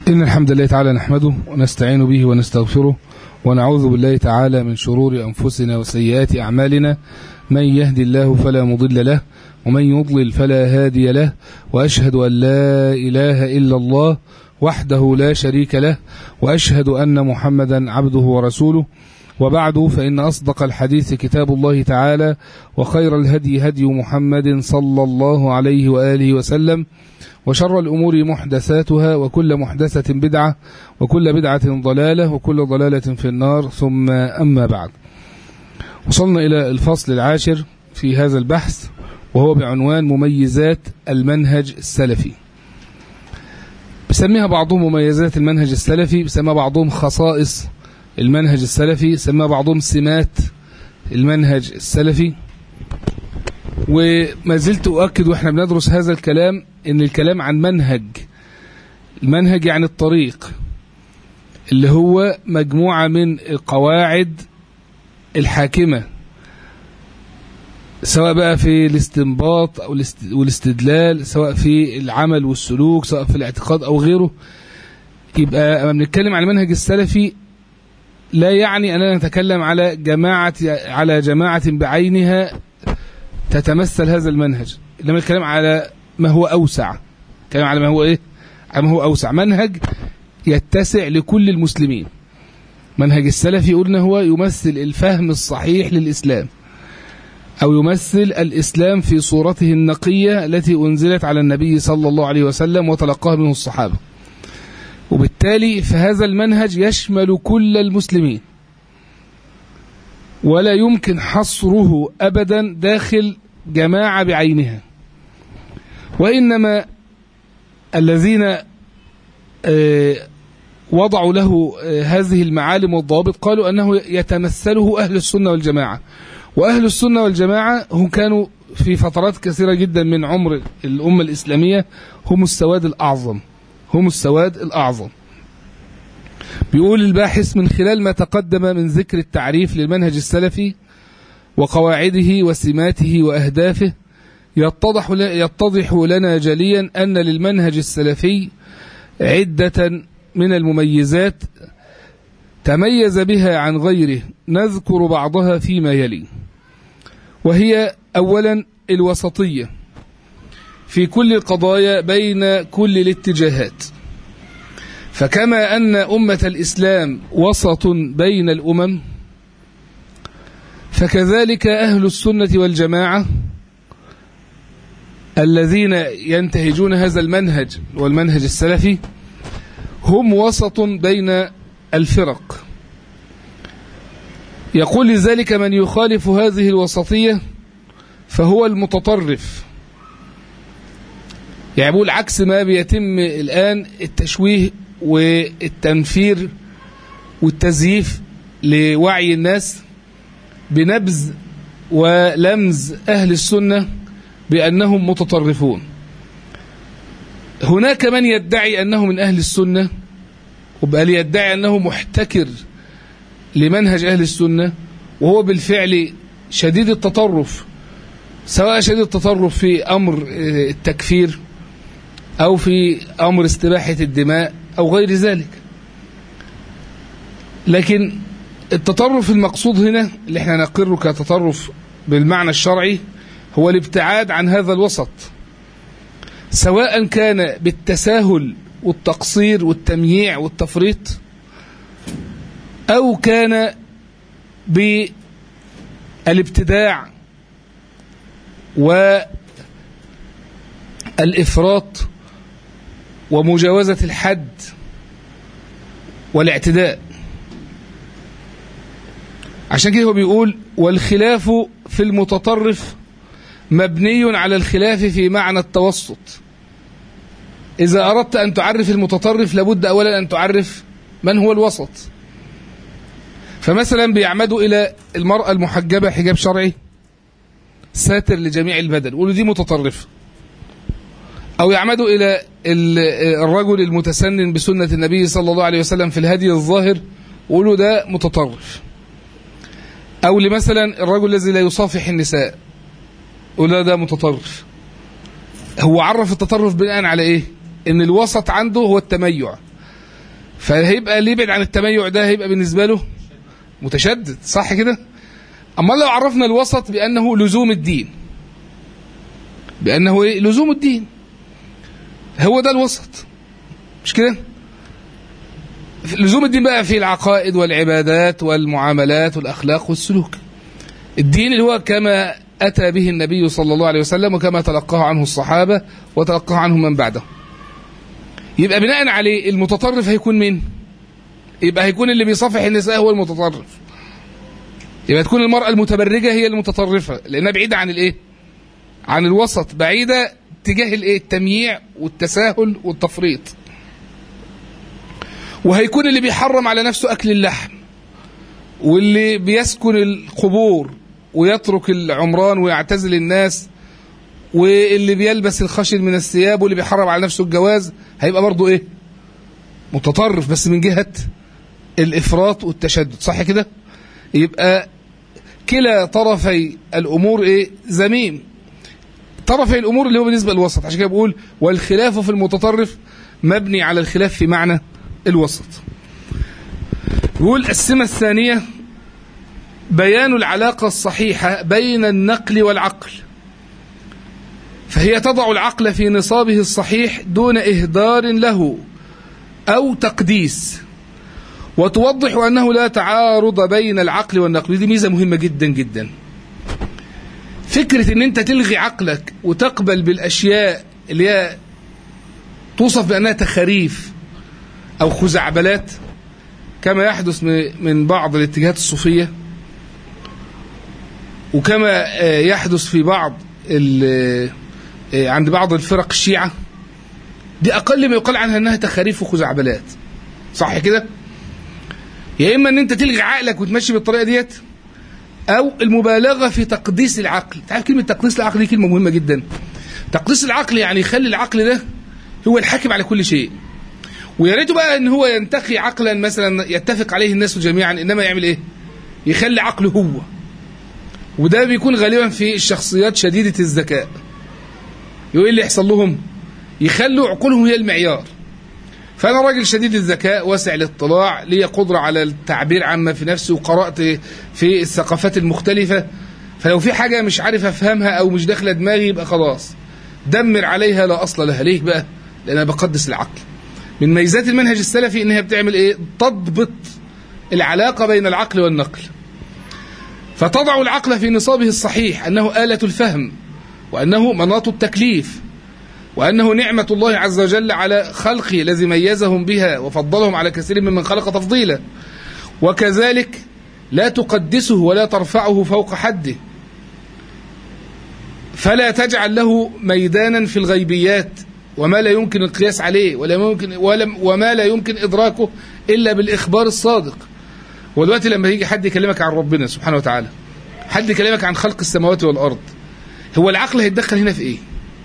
إن الحمد لله تعالى نحمده ونستعين به ونستغفره ونعوذ بالله تعالى من شرور أنفسنا وسيئات أعمالنا من يهدي الله فلا مضل له ومن يضلل فلا هادي له وأشهد أن لا إله إلا الله وحده لا شريك له وأشهد أن محمدا عبده ورسوله وبعد فإن أصدق الحديث كتاب الله تعالى وخير الهدي هدي محمد صلى الله عليه وآله وسلم وشر الأمور محدثاتها وكل محدثة بدعة وكل بدعة ضلالة وكل ضلالة في النار ثم أما بعد وصلنا إلى الفصل العاشر في هذا البحث وهو بعنوان مميزات المنهج السلفي بسميها بعضهم مميزات المنهج السلفي بسميها بعضهم خصائص المنهج السلفي سمى بعضهم سمات المنهج السلفي وما زلت أؤكد وإحنا بندرس هذا الكلام إن الكلام عن منهج المنهج يعني الطريق اللي هو مجموعة من القواعد الحاكمة سواء بقى في الاستنباط أو والاستدلال سواء في العمل والسلوك سواء في الاعتقاد أو غيره يبقى لما بنتكلم عن المنهج السلفي لا يعني أننا نتكلم على جماعة على جماعة بعينها تتمثل هذا المنهج إنما الكلام على ما هو أوسع الكلام على ما هو إيه على ما هو أوسع منهج يتسع لكل المسلمين منهج السلفي قلنا هو يمثل الفهم الصحيح للإسلام أو يمثل الإسلام في صورته النقية التي أنزلت على النبي صلى الله عليه وسلم وتلقاها منه الصحابة وبالتالي فهذا المنهج يشمل كل المسلمين ولا يمكن حصره أبدا داخل جماعة بعينها وإنما الذين وضعوا له هذه المعالم والضوابط قالوا أنه يتمثله أهل السنة والجماعة وأهل السنة والجماعة هم كانوا في فترات كثيرة جدا من عمر الأمة الإسلامية هم السواد الأعظم هم السواد الأعظم بيقول الباحث من خلال ما تقدم من ذكر التعريف للمنهج السلفي وقواعده وسماته وأهدافه يتضح, يتضح لنا جليا أن للمنهج السلفي عدة من المميزات تميز بها عن غيره نذكر بعضها فيما يلي وهي أولا الوسطية في كل القضايا بين كل الاتجاهات فكما أن أمة الإسلام وسط بين الأمم فكذلك أهل السنة والجماعة الذين ينتهجون هذا المنهج والمنهج السلفي هم وسط بين الفرق يقول لذلك من يخالف هذه الوسطية فهو المتطرف يعني بقول عكس ما بيتم الآن التشويه والتنفير والتزييف لوعي الناس بنبذ ولمز أهل السنة بأنهم متطرفون هناك من يدعي أنه من أهل السنة وبقى يدعي أنه محتكر لمنهج أهل السنة وهو بالفعل شديد التطرف سواء شديد التطرف في أمر التكفير أو في أمر استباحة الدماء أو غير ذلك لكن التطرف المقصود هنا اللي احنا نقره كتطرف بالمعنى الشرعي هو الابتعاد عن هذا الوسط سواء كان بالتساهل والتقصير والتمييع والتفريط أو كان بالابتداع والإفراط ومجاوزة الحد والاعتداء عشان كده هو بيقول والخلاف في المتطرف مبني على الخلاف في معنى التوسط إذا أردت أن تعرف المتطرف لابد أولا أن تعرف من هو الوسط فمثلا بيعمدوا إلى المرأة المحجبة حجاب شرعي ساتر لجميع البدن يقولوا دي متطرفة أو يعمدوا إلى الرجل المتسنن بسنة النبي صلى الله عليه وسلم في الهدي الظاهر يقولوا ده متطرف أو لمثلا الرجل الذي لا يصافح النساء يقول ده متطرف هو عرف التطرف بناء على إيه إن الوسط عنده هو التميع فهيبقى اللي يبعد عن التميع ده هيبقى بالنسبة له متشدد صح كده أما لو عرفنا الوسط بأنه لزوم الدين بأنه إيه؟ لزوم الدين هو ده الوسط مش كده لزوم الدين بقى في العقائد والعبادات والمعاملات والأخلاق والسلوك الدين اللي هو كما أتى به النبي صلى الله عليه وسلم وكما تلقاه عنه الصحابة وتلقاه عنه من بعده يبقى بناء عليه المتطرف هيكون مين يبقى هيكون اللي بيصافح النساء هو المتطرف يبقى تكون المرأة المتبرجة هي المتطرفة لأنها بعيدة عن الإيه عن الوسط بعيدة تجاه الإيه التمييع والتساهل والتفريط وهيكون اللي بيحرم على نفسه أكل اللحم واللي بيسكن القبور ويترك العمران ويعتزل الناس واللي بيلبس الخشن من الثياب واللي بيحرم على نفسه الجواز هيبقى برضه ايه متطرف بس من جهة الإفراط والتشدد صح كده يبقى كلا طرفي الأمور ايه زميم طرفي الأمور اللي هو بالنسبة للوسط عشان كده بقول والخلاف في المتطرف مبني على الخلاف في معنى الوسط يقول السمة الثانية بيان العلاقة الصحيحة بين النقل والعقل فهي تضع العقل في نصابه الصحيح دون إهدار له أو تقديس وتوضح أنه لا تعارض بين العقل والنقل دي ميزة مهمة جدا جدا فكرة أن أنت تلغي عقلك وتقبل بالأشياء اللي هي توصف بأنها تخاريف أو خزعبلات كما يحدث من بعض الاتجاهات الصوفية وكما يحدث في بعض عند بعض الفرق الشيعة دي أقل ما يقال عنها أنها تخاريف وخزعبلات صح كده يا إما أن أنت تلغي عقلك وتمشي بالطريقة ديت أو المبالغة في تقديس العقل تعرف كلمة تقديس العقل دي كلمة مهمة جدا تقديس العقل يعني يخلي العقل ده هو الحاكم على كل شيء ويا ريته بقى ان هو ينتقي عقلا مثلا يتفق عليه الناس جميعا انما يعمل ايه يخلي عقله هو وده بيكون غالبا في الشخصيات شديدة الذكاء يقول اللي يحصل لهم يخلوا عقولهم هي المعيار فأنا راجل شديد الذكاء واسع الاطلاع لي قدرة على التعبير عما في نفسي وقرأت في الثقافات المختلفة فلو في حاجة مش عارف أفهمها أو مش داخلة دماغي يبقى خلاص دمر عليها لا أصل لها ليه بقى لأن أنا بقدس العقل من ميزات المنهج السلفي إنها بتعمل إيه تضبط العلاقة بين العقل والنقل فتضع العقل في نصابه الصحيح أنه آلة الفهم وأنه مناط التكليف وأنه نعمة الله عز وجل على خلقه الذي ميزهم بها وفضلهم على كثير ممن خلق تفضيلا وكذلك لا تقدسه ولا ترفعه فوق حده فلا تجعل له ميدانا في الغيبيات وما لا يمكن القياس عليه ولا يمكن ولا وما لا يمكن إدراكه إلا بالإخبار الصادق ودلوقتي لما يجي حد يكلمك عن ربنا سبحانه وتعالى حد يكلمك عن خلق السماوات والأرض هو العقل هيتدخل هنا في إيه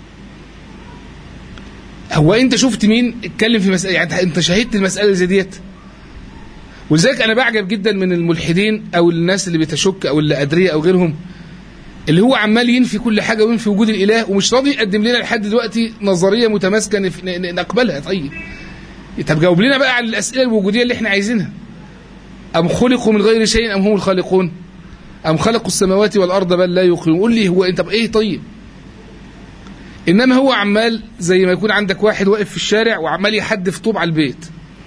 هو انت شفت مين اتكلم في مسألة يعني انت شاهدت المسألة زي ديت ولذلك انا بعجب جدا من الملحدين او الناس اللي بتشك او اللي ادريه او غيرهم اللي هو عمال ينفي كل حاجة وينفي وجود الاله ومش راضي يقدم لنا لحد دلوقتي نظرية متماسكة نقبلها طيب طب جاوب لنا بقى على الاسئلة الوجودية اللي احنا عايزينها ام خلقوا من غير شيء ام هم الخالقون ام خلقوا السماوات والارض بل لا يوقنون قول لي هو انت بايه طيب انما هو عمال زي ما يكون عندك واحد واقف في الشارع وعمال يحدف طوب على البيت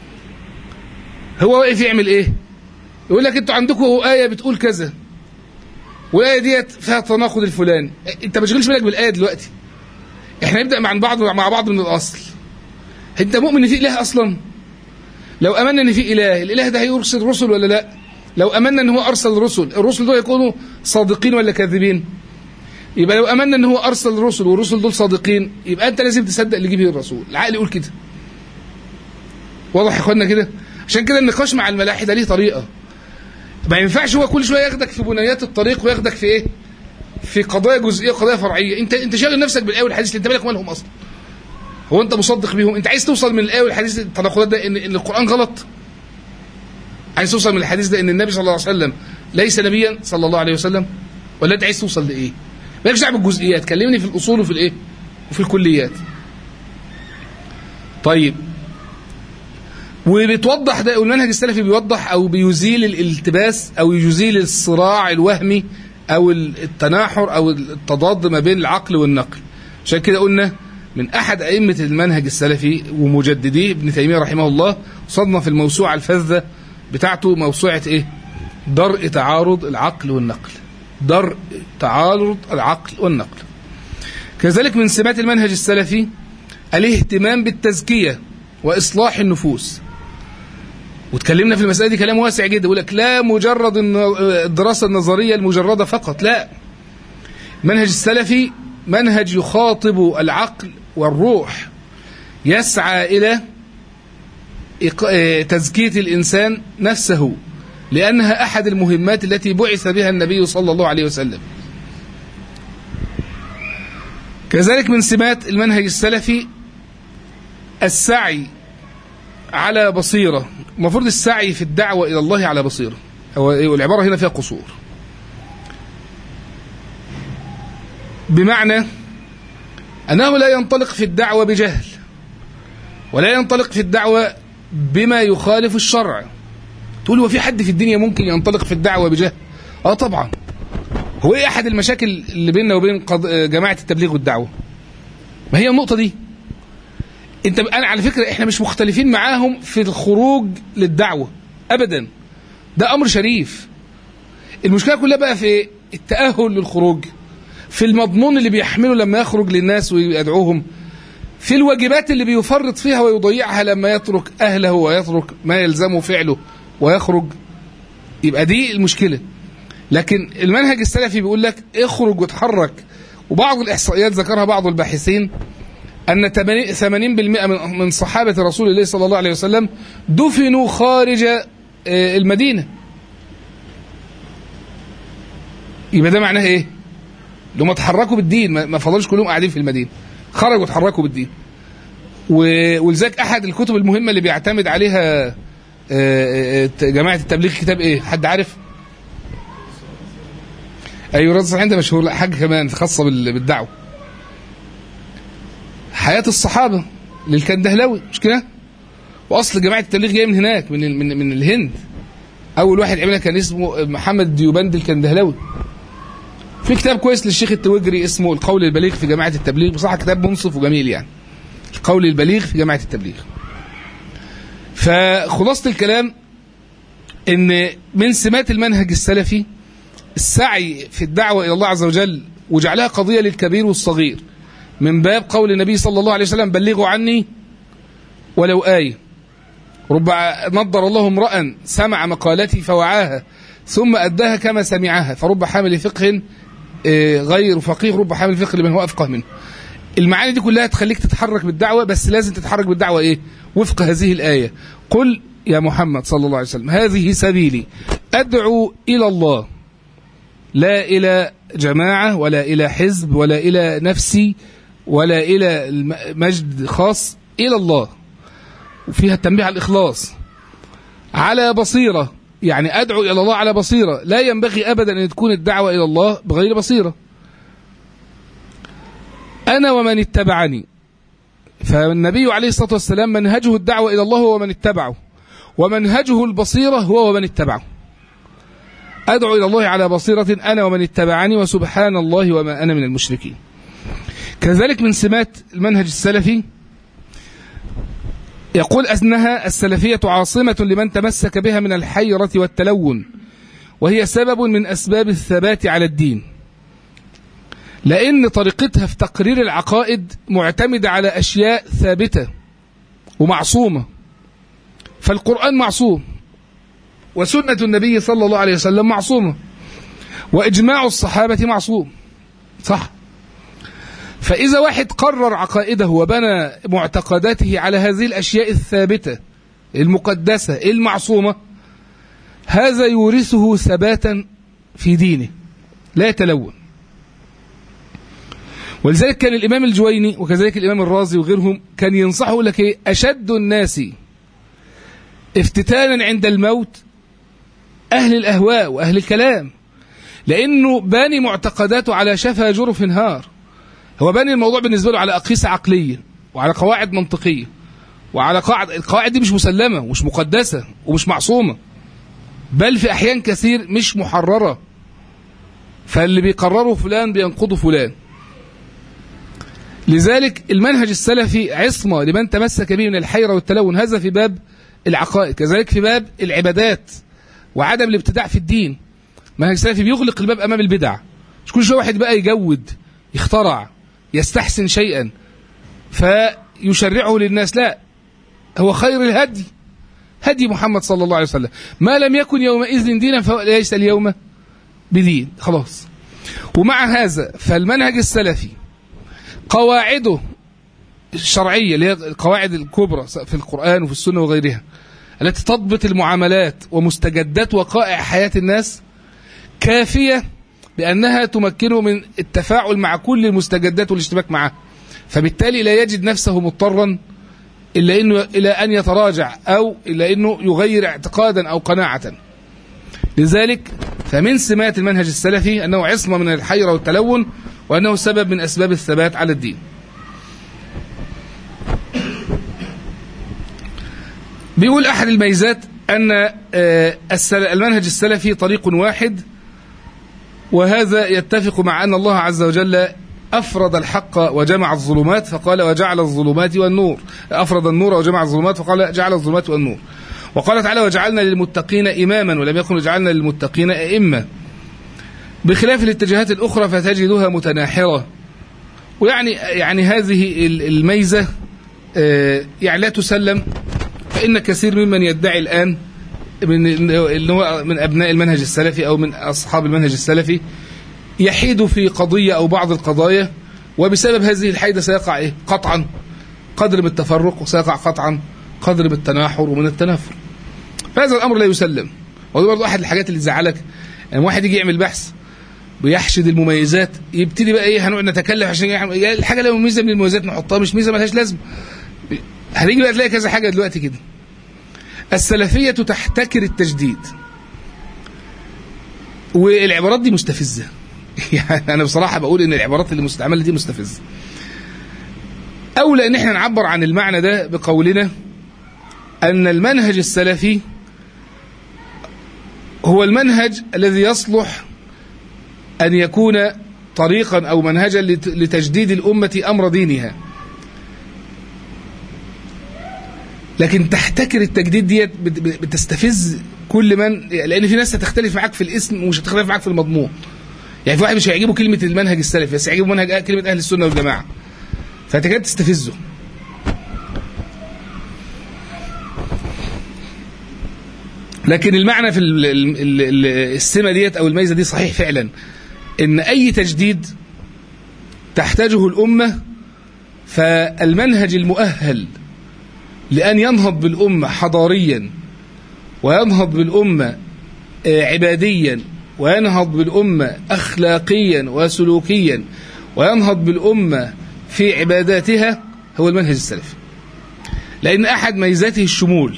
هو واقف يعمل ايه يقول لك انتوا عندكم آية بتقول كذا والآية ديت فيها التناقض الفلاني انت ما تشغلش بالك بالآية دلوقتي احنا نبدأ مع بعض مع بعض من الأصل انت مؤمن ان في إله أصلا لو أمنا ان في إله الإله ده هيرسل رسل ولا لا لو أمنا ان هو أرسل رسل الرسل دول يكونوا صادقين ولا كاذبين يبقى لو امنا ان هو ارسل رسل والرسل دول صادقين يبقى انت لازم تصدق اللي جه به الرسول العقل يقول كده واضح يا اخوانا كده عشان كده النقاش مع الملاحده ليه طريقه ما ينفعش هو كل شويه ياخدك في بنيات الطريق وياخدك في ايه في قضايا جزئيه وقضايا فرعيه انت انت شاغل نفسك بالايه والحديث انت مالك مالهم اصلا هو انت مصدق بيهم انت عايز توصل من الايه والحديث التناقضات ده ان, إن القران غلط عايز توصل من الحديث ده ان النبي صلى الله عليه وسلم ليس نبيا صلى الله عليه وسلم ولا انت عايز توصل لايه مالكش دعوه بالجزئيات كلمني في الاصول وفي الايه وفي الكليات طيب وبتوضح ده المنهج السلفي بيوضح او بيزيل الالتباس او يزيل الصراع الوهمي او التناحر او التضاد ما بين العقل والنقل عشان كده قلنا من احد ائمه المنهج السلفي ومجدديه ابن تيميه رحمه الله صنف الموسوعه الفذه بتاعته موسوعه ايه درء تعارض العقل والنقل درء تعارض العقل والنقل كذلك من سمات المنهج السلفي الاهتمام بالتزكيه واصلاح النفوس وتكلمنا في المسألة دي كلام واسع جدا يقول لك لا مجرد الدراسة النظرية المجردة فقط لا منهج السلفي منهج يخاطب العقل والروح يسعى إلى تزكية الإنسان نفسه لأنها أحد المهمات التي بعث بها النبي صلى الله عليه وسلم كذلك من سمات المنهج السلفي السعي على بصيرة المفروض السعي في الدعوة إلى الله على بصيرة هو العبارة هنا فيها قصور بمعنى أنه لا ينطلق في الدعوة بجهل ولا ينطلق في الدعوة بما يخالف الشرع تقول هو في حد في الدنيا ممكن ينطلق في الدعوة بجهل اه طبعا هو ايه احد المشاكل اللي بيننا وبين قض... جماعة التبليغ والدعوة ما هي النقطة دي انت انا على فكره احنا مش مختلفين معاهم في الخروج للدعوه ابدا ده امر شريف المشكله كلها بقى في التاهل للخروج في المضمون اللي بيحمله لما يخرج للناس ويدعوهم في الواجبات اللي بيفرط فيها ويضيعها لما يترك اهله ويترك ما يلزمه فعله ويخرج يبقى دي المشكله لكن المنهج السلفي بيقول لك اخرج وتحرك وبعض الاحصائيات ذكرها بعض الباحثين أن 80% من صحابة رسول الله صلى الله عليه وسلم دفنوا خارج المدينة يبقى ده معناه ايه لما تحركوا بالدين ما فضلش كلهم قاعدين في المدينة خرجوا تحركوا بالدين ولذلك أحد الكتب المهمة اللي بيعتمد عليها جماعة التبليغ كتاب ايه حد عارف ايوه رد صحيح انت مشهور لا حاجة كمان خاصة بالدعوة حياة الصحابة للكندهلوي مش كده؟ وأصل جماعة التبليغ جاية من هناك من من من الهند. أول واحد عملها كان اسمه محمد ديوبند الكندهلوي. في كتاب كويس للشيخ التوجري اسمه القول البليغ في جماعة التبليغ بصراحة كتاب منصف وجميل يعني. القول البليغ في جماعة التبليغ. فخلاصة الكلام إن من سمات المنهج السلفي السعي في الدعوة إلى الله عز وجل وجعلها قضية للكبير والصغير. من باب قول النبي صلى الله عليه وسلم بلغوا عني ولو آية رب نضر الله امرأ سمع مقالتي فوعاها ثم أداها كما سمعها فرب حامل فقه غير فقيه رب حامل فقه لمن هو أفقه منه المعاني دي كلها تخليك تتحرك بالدعوة بس لازم تتحرك بالدعوة إيه وفق هذه الآية قل يا محمد صلى الله عليه وسلم هذه سبيلي أدعو إلى الله لا إلى جماعة ولا إلى حزب ولا إلى نفسي ولا إلى مجد خاص إلى الله وفيها التنبيه على الإخلاص على بصيرة يعني أدعو إلى الله على بصيرة لا ينبغي أبدا أن تكون الدعوة إلى الله بغير بصيرة أنا ومن اتبعني فالنبي عليه الصلاة والسلام منهجه الدعوة إلى الله هو من اتبعه ومنهجه البصيرة هو ومن اتبعه أدعو إلى الله على بصيرة أنا ومن اتبعني وسبحان الله وما أنا من المشركين كذلك من سمات المنهج السلفي يقول أنها السلفية عاصمة لمن تمسك بها من الحيرة والتلون وهي سبب من أسباب الثبات على الدين لأن طريقتها في تقرير العقائد معتمدة على أشياء ثابتة ومعصومة فالقرآن معصوم وسنة النبي صلى الله عليه وسلم معصومة وإجماع الصحابة معصوم صح فإذا واحد قرر عقائده وبنى معتقداته على هذه الأشياء الثابتة المقدسة المعصومة هذا يورثه ثباتا في دينه لا يتلون ولذلك كان الإمام الجويني وكذلك الإمام الرازي وغيرهم كان ينصحه يقول لك إيه أشد الناس افتتانا عند الموت أهل الأهواء وأهل الكلام لأنه باني معتقداته على شفا جرف نهار هو باني الموضوع بالنسبة له على أقيسة عقلية وعلى قواعد منطقية وعلى قاعد القواعد دي مش مسلمة ومش مقدسة ومش معصومة بل في أحيان كثير مش محررة فاللي بيقرره فلان بينقضه فلان لذلك المنهج السلفي عصمة لمن تمسك به من الحيرة والتلون هذا في باب العقائد كذلك في باب العبادات وعدم الابتداع في الدين منهج السلفي بيغلق الباب أمام البدع مش كل شوية واحد بقى يجود يخترع يستحسن شيئا فيشرعه للناس لا هو خير الهدي هدي محمد صلى الله عليه وسلم ما لم يكن يومئذ دينا فليس اليوم بدين خلاص ومع هذا فالمنهج السلفي قواعده الشرعية اللي هي القواعد الكبرى في القرآن وفي السنة وغيرها التي تضبط المعاملات ومستجدات وقائع حياة الناس كافية بأنها تمكنه من التفاعل مع كل المستجدات والاشتباك معها فبالتالي لا يجد نفسه مضطرا إلا إنه إلى أن يتراجع أو إلى أنه يغير اعتقادا أو قناعة لذلك فمن سمات المنهج السلفي أنه عصمة من الحيرة والتلون وأنه سبب من أسباب الثبات على الدين بيقول أحد الميزات أن المنهج السلفي طريق واحد وهذا يتفق مع أن الله عز وجل أفرد الحق وجمع الظلمات فقال وجعل الظلمات والنور أفرد النور وجمع الظلمات فقال جعل الظلمات والنور وقال تعالى وجعلنا للمتقين إماما ولم يكن وجعلنا للمتقين أئمة بخلاف الاتجاهات الأخرى فتجدها متناحرة ويعني يعني هذه الميزة يعني لا تسلم فإن كثير ممن يدعي الآن من من أبناء المنهج السلفي أو من أصحاب المنهج السلفي يحيد في قضية أو بعض القضايا وبسبب هذه الحيدة سيقع إيه؟ قطعا قدر من التفرق وسيقع قطعا قدر من التناحر ومن التنافر فهذا الأمر لا يسلم وده برضه أحد الحاجات اللي تزعلك يعني واحد يجي يعمل بحث ويحشد المميزات يبتدي بقى ايه هنقعد نتكلم عشان الحاجه لو ميزه من المميزات نحطها مش ميزه ملهاش لازمه هنيجي بقى تلاقي كذا حاجه دلوقتي كده السلفيه تحتكر التجديد والعبارات دي مستفزه يعني انا بصراحه بقول ان العبارات اللي مستعمله دي مستفزه اولى ان احنا نعبر عن المعنى ده بقولنا ان المنهج السلفي هو المنهج الذي يصلح أن يكون طريقا أو منهجا لتجديد الأمة أمر دينها لكن تحتكر التجديد ديت بتستفز كل من لأن في ناس هتختلف معاك في الاسم ومش هتختلف معاك في المضمون يعني في واحد مش هيعجبه كلمة المنهج السلفي بس هيعجبه منهج كلمة أهل السنة والجماعة فأنت كده تستفزه لكن المعنى في السمة ديت أو الميزة دي صحيح فعلا إن أي تجديد تحتاجه الأمة فالمنهج المؤهل لأن ينهض بالأمة حضاريا وينهض بالأمة عباديا وينهض بالأمة أخلاقيا وسلوكيا وينهض بالأمة في عباداتها هو المنهج السلفي لأن أحد ميزاته الشمول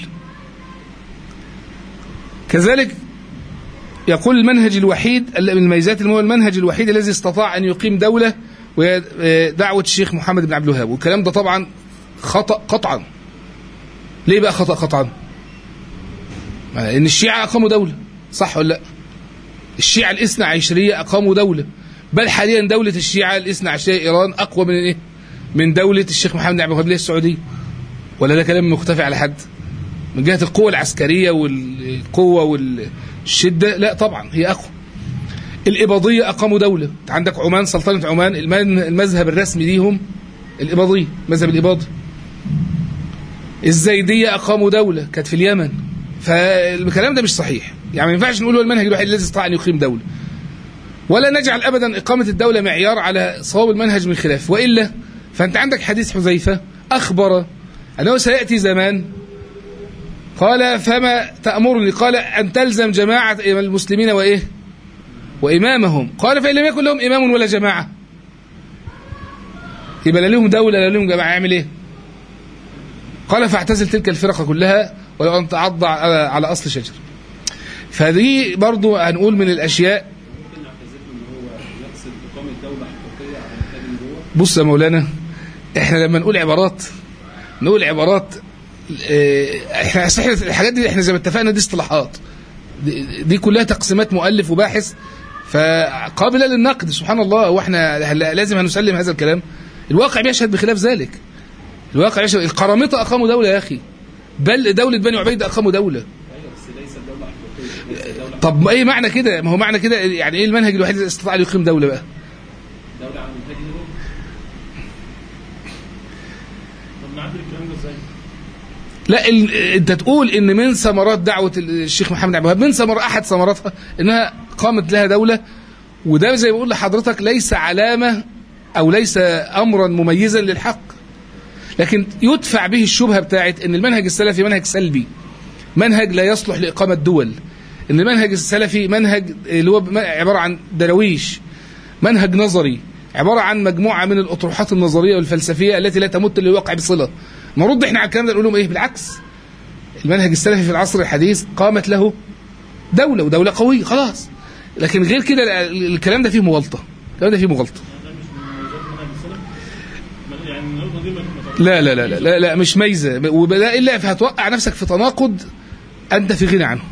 كذلك يقول المنهج الوحيد من الميزات هو المنهج الوحيد الذي استطاع أن يقيم دولة وهي دعوة الشيخ محمد بن عبد الوهاب والكلام ده طبعا خطأ قطعا ليه بقى خطأ قطعا ان الشيعة أقاموا دولة صح ولا لا الشيعة الاثنى عشرية أقاموا دولة بل حاليا دولة الشيعة الاثنى عشرية إيران أقوى من إيه من دولة الشيخ محمد بن عبد الوهاب السعودية ولا ده كلام مختفي على حد من جهة القوة العسكرية والقوة والشدة لا طبعا هي أقوى الإباضية أقاموا دولة أنت عندك عمان سلطنة عمان المذهب الرسمي ليهم الإباضية مذهب الإباضي الزيدية أقاموا دولة كانت في اليمن فالكلام ده مش صحيح يعني ما ينفعش نقول هو المنهج الوحيد الذي استطاع أن يقيم دولة ولا نجعل أبدا إقامة الدولة معيار على صواب المنهج من خلاف وإلا فأنت عندك حديث حذيفة أخبر أنه سيأتي زمان قال فما تأمرني قال أن تلزم جماعة المسلمين وإيه وإمامهم قال فإن لم يكن لهم إمام ولا جماعة يبقى لا لهم دولة لا لهم جماعة يعمل إيه قال فاعتزل تلك الفرق كلها ولو أن تعض على أصل شجر فدي برضو هنقول من الأشياء بص يا مولانا احنا لما نقول عبارات نقول عبارات آه، احنا احنا الحاجات دي احنا زي ما اتفقنا دي اصطلاحات دي, دي كلها تقسيمات مؤلف وباحث فقابله للنقد سبحان الله واحنا هل- لازم هنسلم هذا الكلام الواقع بيشهد بخلاف ذلك الواقع يشهد القرامطه اقاموا دوله يا اخي بل دوله بني عبيده اقاموا دوله طب ما ايه معنى كده ما هو معنى كده يعني ايه المنهج الوحيد اللي استطاع أن يقيم دوله بقى دولة على منهج الروم طب نعدل الكلام ده ازاي؟ لا ال... انت تقول ان من ثمرات دعوه الشيخ محمد عبد الوهاب من ثمر احد ثمراتها انها قامت لها دوله وده زي ما بقول لحضرتك ليس علامه او ليس امرا مميزا للحق لكن يدفع به الشبهه بتاعت ان المنهج السلفي منهج سلبي منهج لا يصلح لاقامه دول ان المنهج السلفي منهج اللي هو عباره عن درويش منهج نظري عباره عن مجموعه من الاطروحات النظريه والفلسفيه التي لا تمت للواقع بصله نرد احنا على الكلام ده نقول لهم ايه بالعكس المنهج السلفي في العصر الحديث قامت له دوله ودوله قويه خلاص لكن غير كده ال- الكلام ده فيه مغالطه الكلام ده فيه مغالطه ده مش من مميزات منهج السلف ما- يعني النقطة دي ما ما- لا لا لا لا لا, لا مش ميزه وبلا الا هتوقع نفسك في تناقض انت في غنى عنه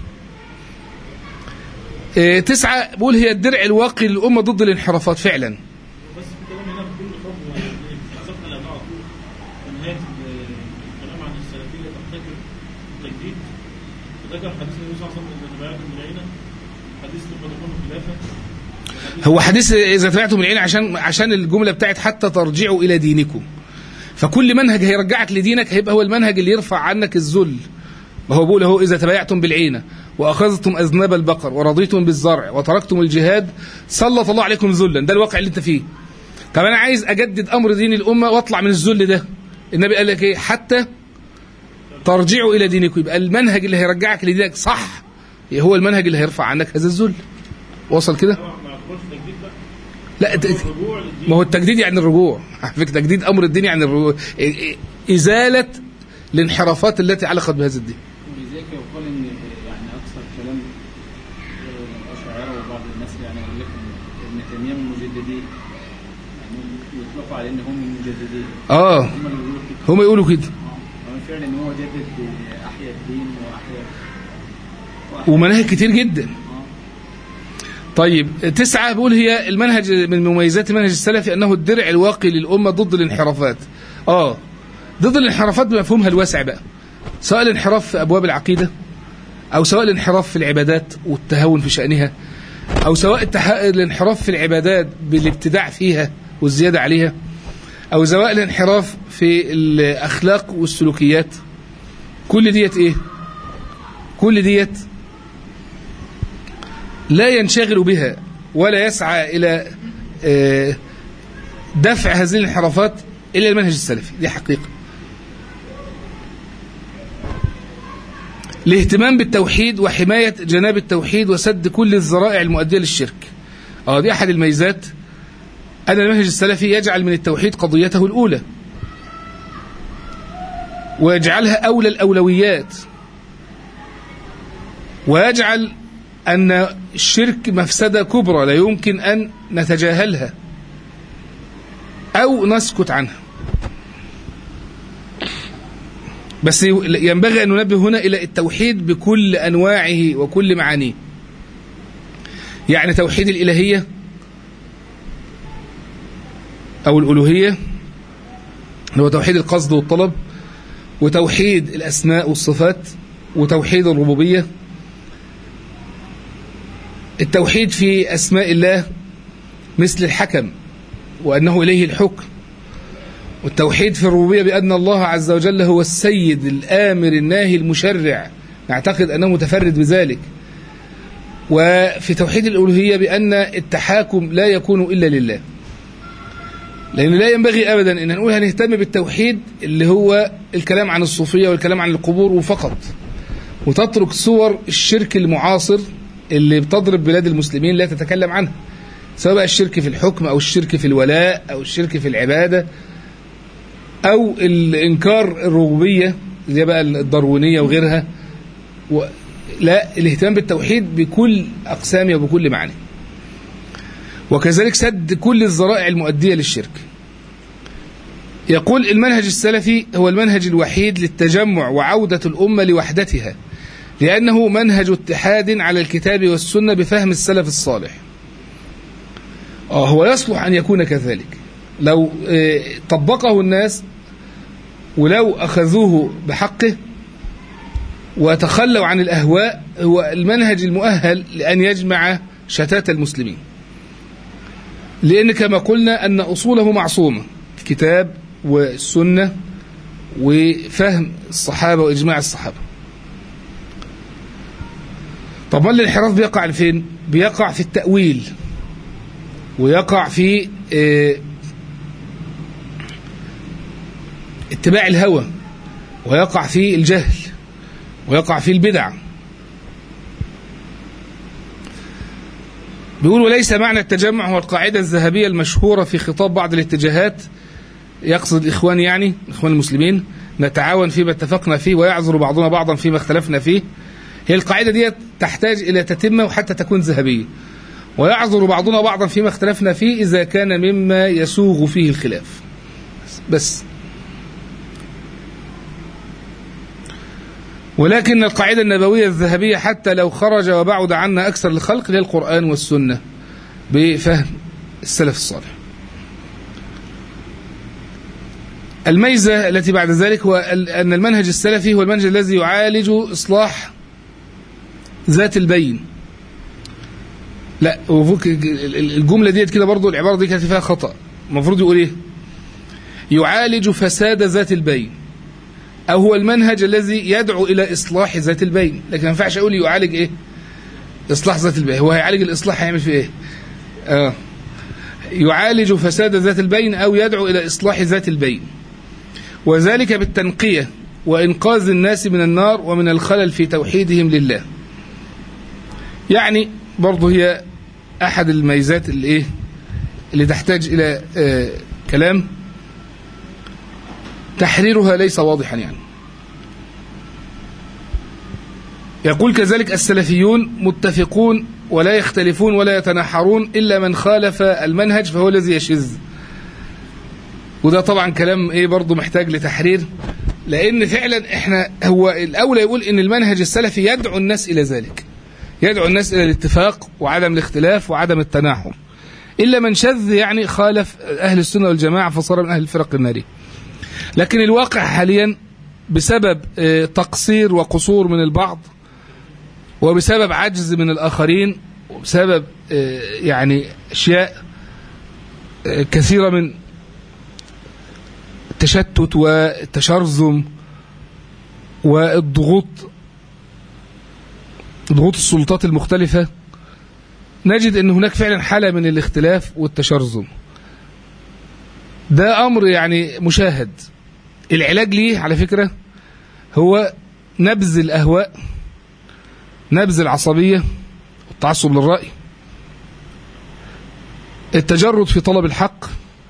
إيه، تسعة بقول هي الدرع الواقي للأمة ضد الانحرافات فعلا بس في كلام هنا بكل خطوة يعني حذفنا الأداء على طول في نهاية ال- الكلام عن السلفية تحتكر التجديد ذكر حديث النبي صلى الله عليه وسلم إذا تبعتم من العينة حديث لما تكون خلافة هو حديث إذا تبعتم العين عشان عشان الجملة بتاعت حتى ترجعوا إلى دينكم فكل منهج هيرجعك لدينك هيبقى هو المنهج اللي يرفع عنك الذل ما هو بيقول اهو إذا تبايعتم بالعينة وأخذتم أذناب البقر ورضيتم بالزرع وتركتم الجهاد سلط الله عليكم ذلا ده الواقع اللي أنت فيه طب أنا عايز أجدد أمر دين الأمة وأطلع من الذل ده النبي قال لك إيه حتى ترجعوا إلى دينكم يبقى المنهج اللي هيرجعك لدينك صح هو المنهج اللي هيرفع عنك هذا الذل وصل كده طبعا ما يعتبرش تجديد بقى لا ت- الرجوع للدين ما هو التجديد يعني الرجوع على فكره تجديد امر الدين يعني الرجوع إ- إ- ازاله الانحرافات التي علقت بهذا الدين ولذلك يقال ان يعني اكثر كلام آه، الاشاعره وبعض الناس يعني يقول لك إن ابن تيميه من المجددين يعني يطلقوا على ان هم من المجددين اه هم اللي بيقولوا كده هم يقولوا كده آه، هو فعلا ان هو جدد آه، احيا الدين واحيا وأحيا- ومناهج كتير جدا آه. طيب تسعة بقول هي المنهج من مميزات المنهج السلفي أنه الدرع الواقي للأمة ضد الانحرافات آه ضد الانحرافات بمفهومها الواسع بقى سواء الانحراف في أبواب العقيدة أو سواء الانحراف في العبادات والتهاون في شأنها أو سواء التح... الانحراف في العبادات بالابتداع فيها والزيادة عليها أو سواء الانحراف في الأخلاق والسلوكيات كل ديت إيه كل ديت لا ينشغل بها ولا يسعى إلى آه، دفع هذه الانحرافات إلى المنهج السلفي دي حقيقة الاهتمام بالتوحيد وحماية جناب التوحيد وسد كل الذرائع المؤدية للشرك اه دي أحد الميزات أن المنهج السلفي يجعل من التوحيد قضيته الأولى ويجعلها أولى الأولويات ويجعل أن الشرك مفسدة كبرى لا يمكن أن نتجاهلها أو نسكت عنها بس ينبغي أن ننبه هنا إلى التوحيد بكل أنواعه وكل معانيه يعني توحيد الإلهية أو الألوهية اللي هو توحيد القصد والطلب وتوحيد الأسماء والصفات وتوحيد الربوبية التوحيد في أسماء الله مثل الحكم وأنه إليه الحكم والتوحيد في الربوبية بأن الله عز وجل هو السيد الآمر الناهي المشرع نعتقد أنه متفرد بذلك وفي توحيد الألوهية بأن التحاكم لا يكون إلا لله لأن لا ينبغي أبدا أن نقول هنهتم بالتوحيد اللي هو الكلام عن الصوفية والكلام عن القبور وفقط وتترك صور الشرك المعاصر اللي بتضرب بلاد المسلمين لا تتكلم عنها سواء بقى الشرك في الحكم أو الشرك في الولاء أو الشرك في العبادة أو الإنكار الربوبية زي بقى الداروينية وغيرها و... لا الاهتمام بالتوحيد بكل أقسامه وبكل معانيه وكذلك سد كل الذرائع المؤدية للشرك يقول المنهج السلفي هو المنهج الوحيد للتجمع وعودة الأمة لوحدتها لأنه منهج اتحاد على الكتاب والسنة بفهم السلف الصالح آه هو يصلح أن يكون كذلك لو آه، طبقه الناس ولو أخذوه بحقه وتخلوا عن الأهواء هو المنهج المؤهل لأن يجمع شتات المسلمين لأن كما قلنا أن أصوله معصومة الكتاب والسنة وفهم الصحابة وإجماع الصحابة طب ما الانحراف بيقع فين بيقع في التأويل ويقع في آه، اتباع الهوى ويقع في الجهل ويقع في البدع بيقول وليس معنى التجمع هو القاعدة الذهبية المشهورة في خطاب بعض الاتجاهات يقصد الإخوان يعني إخوان المسلمين نتعاون فيما اتفقنا فيه ويعذر بعضنا بعضا فيما اختلفنا فيه هي القاعدة دي تحتاج إلى تتمة وحتى تكون ذهبية ويعذر بعضنا بعضا فيما اختلفنا فيه إذا كان مما يسوغ فيه الخلاف بس ولكن القاعدة النبوية الذهبية حتى لو خرج وبعد عنا أكثر الخلق هي القرآن والسنة بفهم السلف الصالح الميزة التي بعد ذلك هو أن المنهج السلفي هو المنهج الذي يعالج إصلاح ذات البين لا وفوق الجملة ديت كده برضو العبارة دي كانت فيها خطأ المفروض يقول ايه يعالج فساد ذات البين أو هو المنهج الذي يدعو إلى إصلاح ذات البين لكن ما ينفعش أقول يعالج إيه إصلاح ذات البين هو هيعالج الإصلاح هيعمل فيه إيه آه. يعالج فساد ذات البين أو يدعو إلى إصلاح ذات البين وذلك بالتنقية وإنقاذ الناس من النار ومن الخلل في توحيدهم لله يعني برضه هي أحد الميزات اللي إيه اللي تحتاج إلى آه كلام تحريرها ليس واضحا يعني يقول كذلك السلفيون متفقون ولا يختلفون ولا يتنحرون إلا من خالف المنهج فهو الذي يشذ وده طبعا كلام ايه برضه محتاج لتحرير لان فعلا احنا هو الاولى يقول ان المنهج السلفي يدعو الناس الى ذلك يدعو الناس الى الاتفاق وعدم الاختلاف وعدم التناحر الا من شذ يعني خالف اهل السنه والجماعه فصار من اهل الفرق الناريه لكن الواقع حاليا بسبب تقصير وقصور من البعض وبسبب عجز من الآخرين وبسبب يعني أشياء كثيرة من التشتت والتشرذم والضغوط ضغوط السلطات المختلفة نجد أن هناك فعلا حالة من الاختلاف والتشرذم ده أمر يعني مشاهد العلاج ليه على فكرة هو نبذ الأهواء نبذ العصبية والتعصب للرأي التجرد في طلب الحق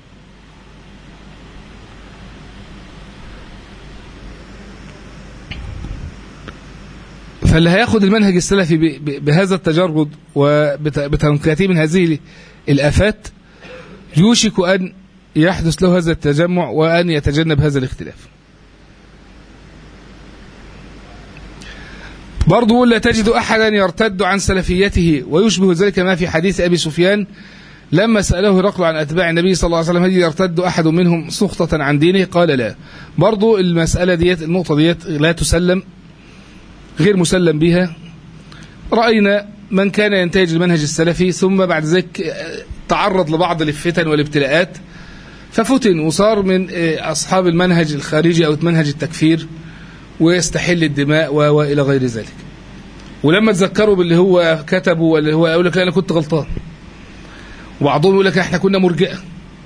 فاللي هياخد المنهج السلفي بهذا التجرد وبتنقيته من هذه الآفات يوشك أن يحدث له هذا التجمع وأن يتجنب هذا الاختلاف برضو لا تجد أحدا يرتد عن سلفيته ويشبه ذلك ما في حديث أبي سفيان لما سأله هرقل عن أتباع النبي صلى الله عليه وسلم هل يرتد أحد منهم سخطة عن دينه قال لا برضو المسألة ديت النقطة ديت لا تسلم غير مسلم بها رأينا من كان ينتهج المنهج السلفي ثم بعد ذلك تعرض لبعض الفتن والابتلاءات ففتن وصار من أصحاب المنهج الخارجي أو منهج التكفير ويستحل الدماء وإلى غير ذلك ولما تذكروا باللي هو كتبه واللي هو يقول لك لا أنا كنت غلطان وبعضهم يقول لك احنا كنا مرجئة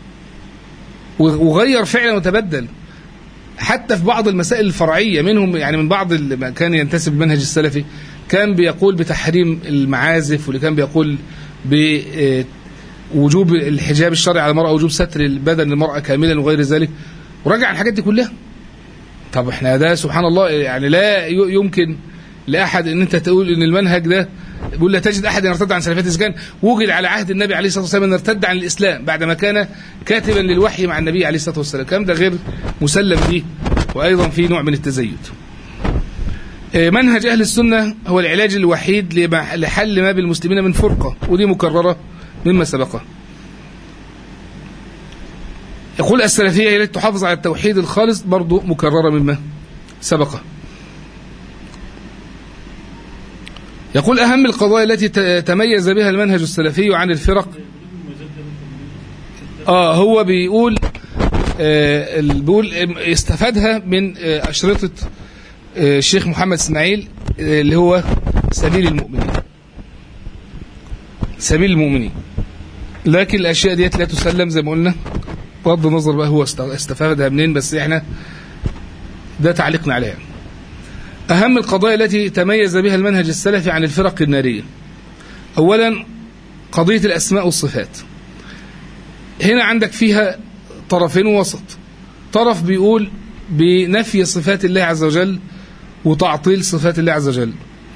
وغير فعلا وتبدل حتى في بعض المسائل الفرعية منهم يعني من بعض اللي كان ينتسب المنهج السلفي كان بيقول بتحريم المعازف واللي كان بيقول بوجوب الحجاب الشرعي على المرأة وجوب ستر البدن للمرأة كاملا وغير ذلك وراجع الحاجات دي كلها طب احنا ده سبحان الله يعني لا يمكن لأحد ان انت تقول ان المنهج ده بيقول لا تجد احد يرتد عن سلفيته اذا كان وجد على عهد النبي عليه الصلاه والسلام ان ارتد عن الاسلام بعدما كان كاتبا للوحي مع النبي عليه الصلاه والسلام الكلام ده غير مسلم به وايضا في نوع من التزيد آه، منهج اهل السنه هو العلاج الوحيد لما- لحل ما بالمسلمين من فرقه ودي مكرره مما سبقه يقول السلفيه هي التي تحافظ على التوحيد الخالص برضو مكرره مما سبقه يقول أهم القضايا التي ت- تميز بها المنهج السلفي عن الفرق آه هو بيقول آه ال- بيقول آه، استفادها من آه أشرطة آه الشيخ محمد إسماعيل آه اللي هو سبيل المؤمنين سبيل المؤمنين لكن الأشياء ديت لا تسلم زي ما قلنا بغض النظر بقى هو است- استفادها منين بس احنا ده تعليقنا عليها أهم القضايا التي تميز بها المنهج السلفي عن الفرق النارية أولا قضية الأسماء والصفات هنا عندك فيها طرفين وسط طرف بيقول بنفي صفات الله عز وجل وتعطيل صفات الله عز وجل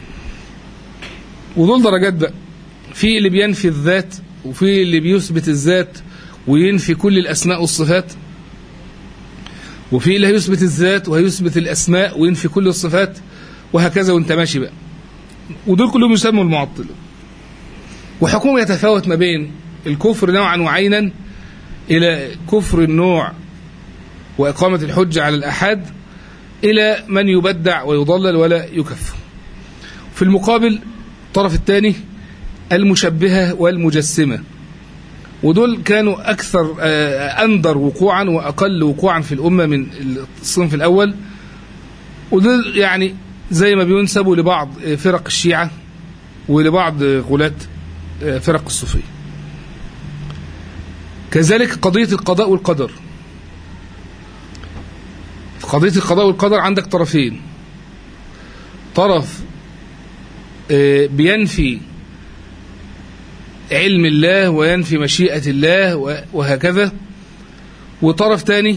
ودول درجات بقى في اللي بينفي الذات وفي اللي بيثبت الذات وينفي كل الأسماء والصفات وفي اللي هيثبت الذات وهيثبت الأسماء وينفي كل الصفات وهكذا وانت ماشي بقى ودول كلهم يسموا المعطلة وحكمه يتفاوت ما بين الكفر نوعا وعينا إلى كفر النوع وإقامة الحجة على الأحد إلى من يبدع ويضلل ولا يكفر في المقابل الطرف الثاني المشبهة والمجسمة ودول كانوا أكثر آه، أندر وقوعا وأقل وقوعا في الأمة من الصنف الأول ودول يعني زي ما بينسبوا لبعض آه، فرق الشيعة ولبعض آه، غلاة آه، فرق الصوفية كذلك قضية القضاء والقدر في قضية القضاء والقدر عندك طرفين طرف آه، بينفي علم الله وينفي مشيئة الله و- وهكذا وطرف تاني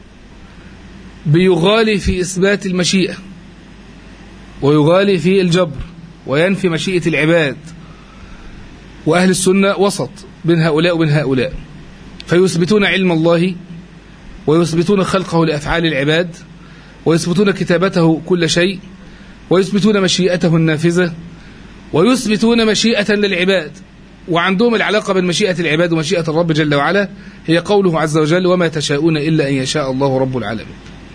بيغالي في إثبات المشيئة ويغالي في الجبر وينفي مشيئة العباد وأهل السنة وسط بين هؤلاء وبين هؤلاء فيثبتون علم الله ويثبتون خلقه لأفعال العباد ويثبتون كتابته كل شيء ويثبتون مشيئته النافذة ويثبتون مشيئة للعباد وعندهم العلاقة بين مشيئة العباد ومشيئة الرب جل وعلا هي قوله عز وجل وما تشاءون إلا أن يشاء الله رب العالمين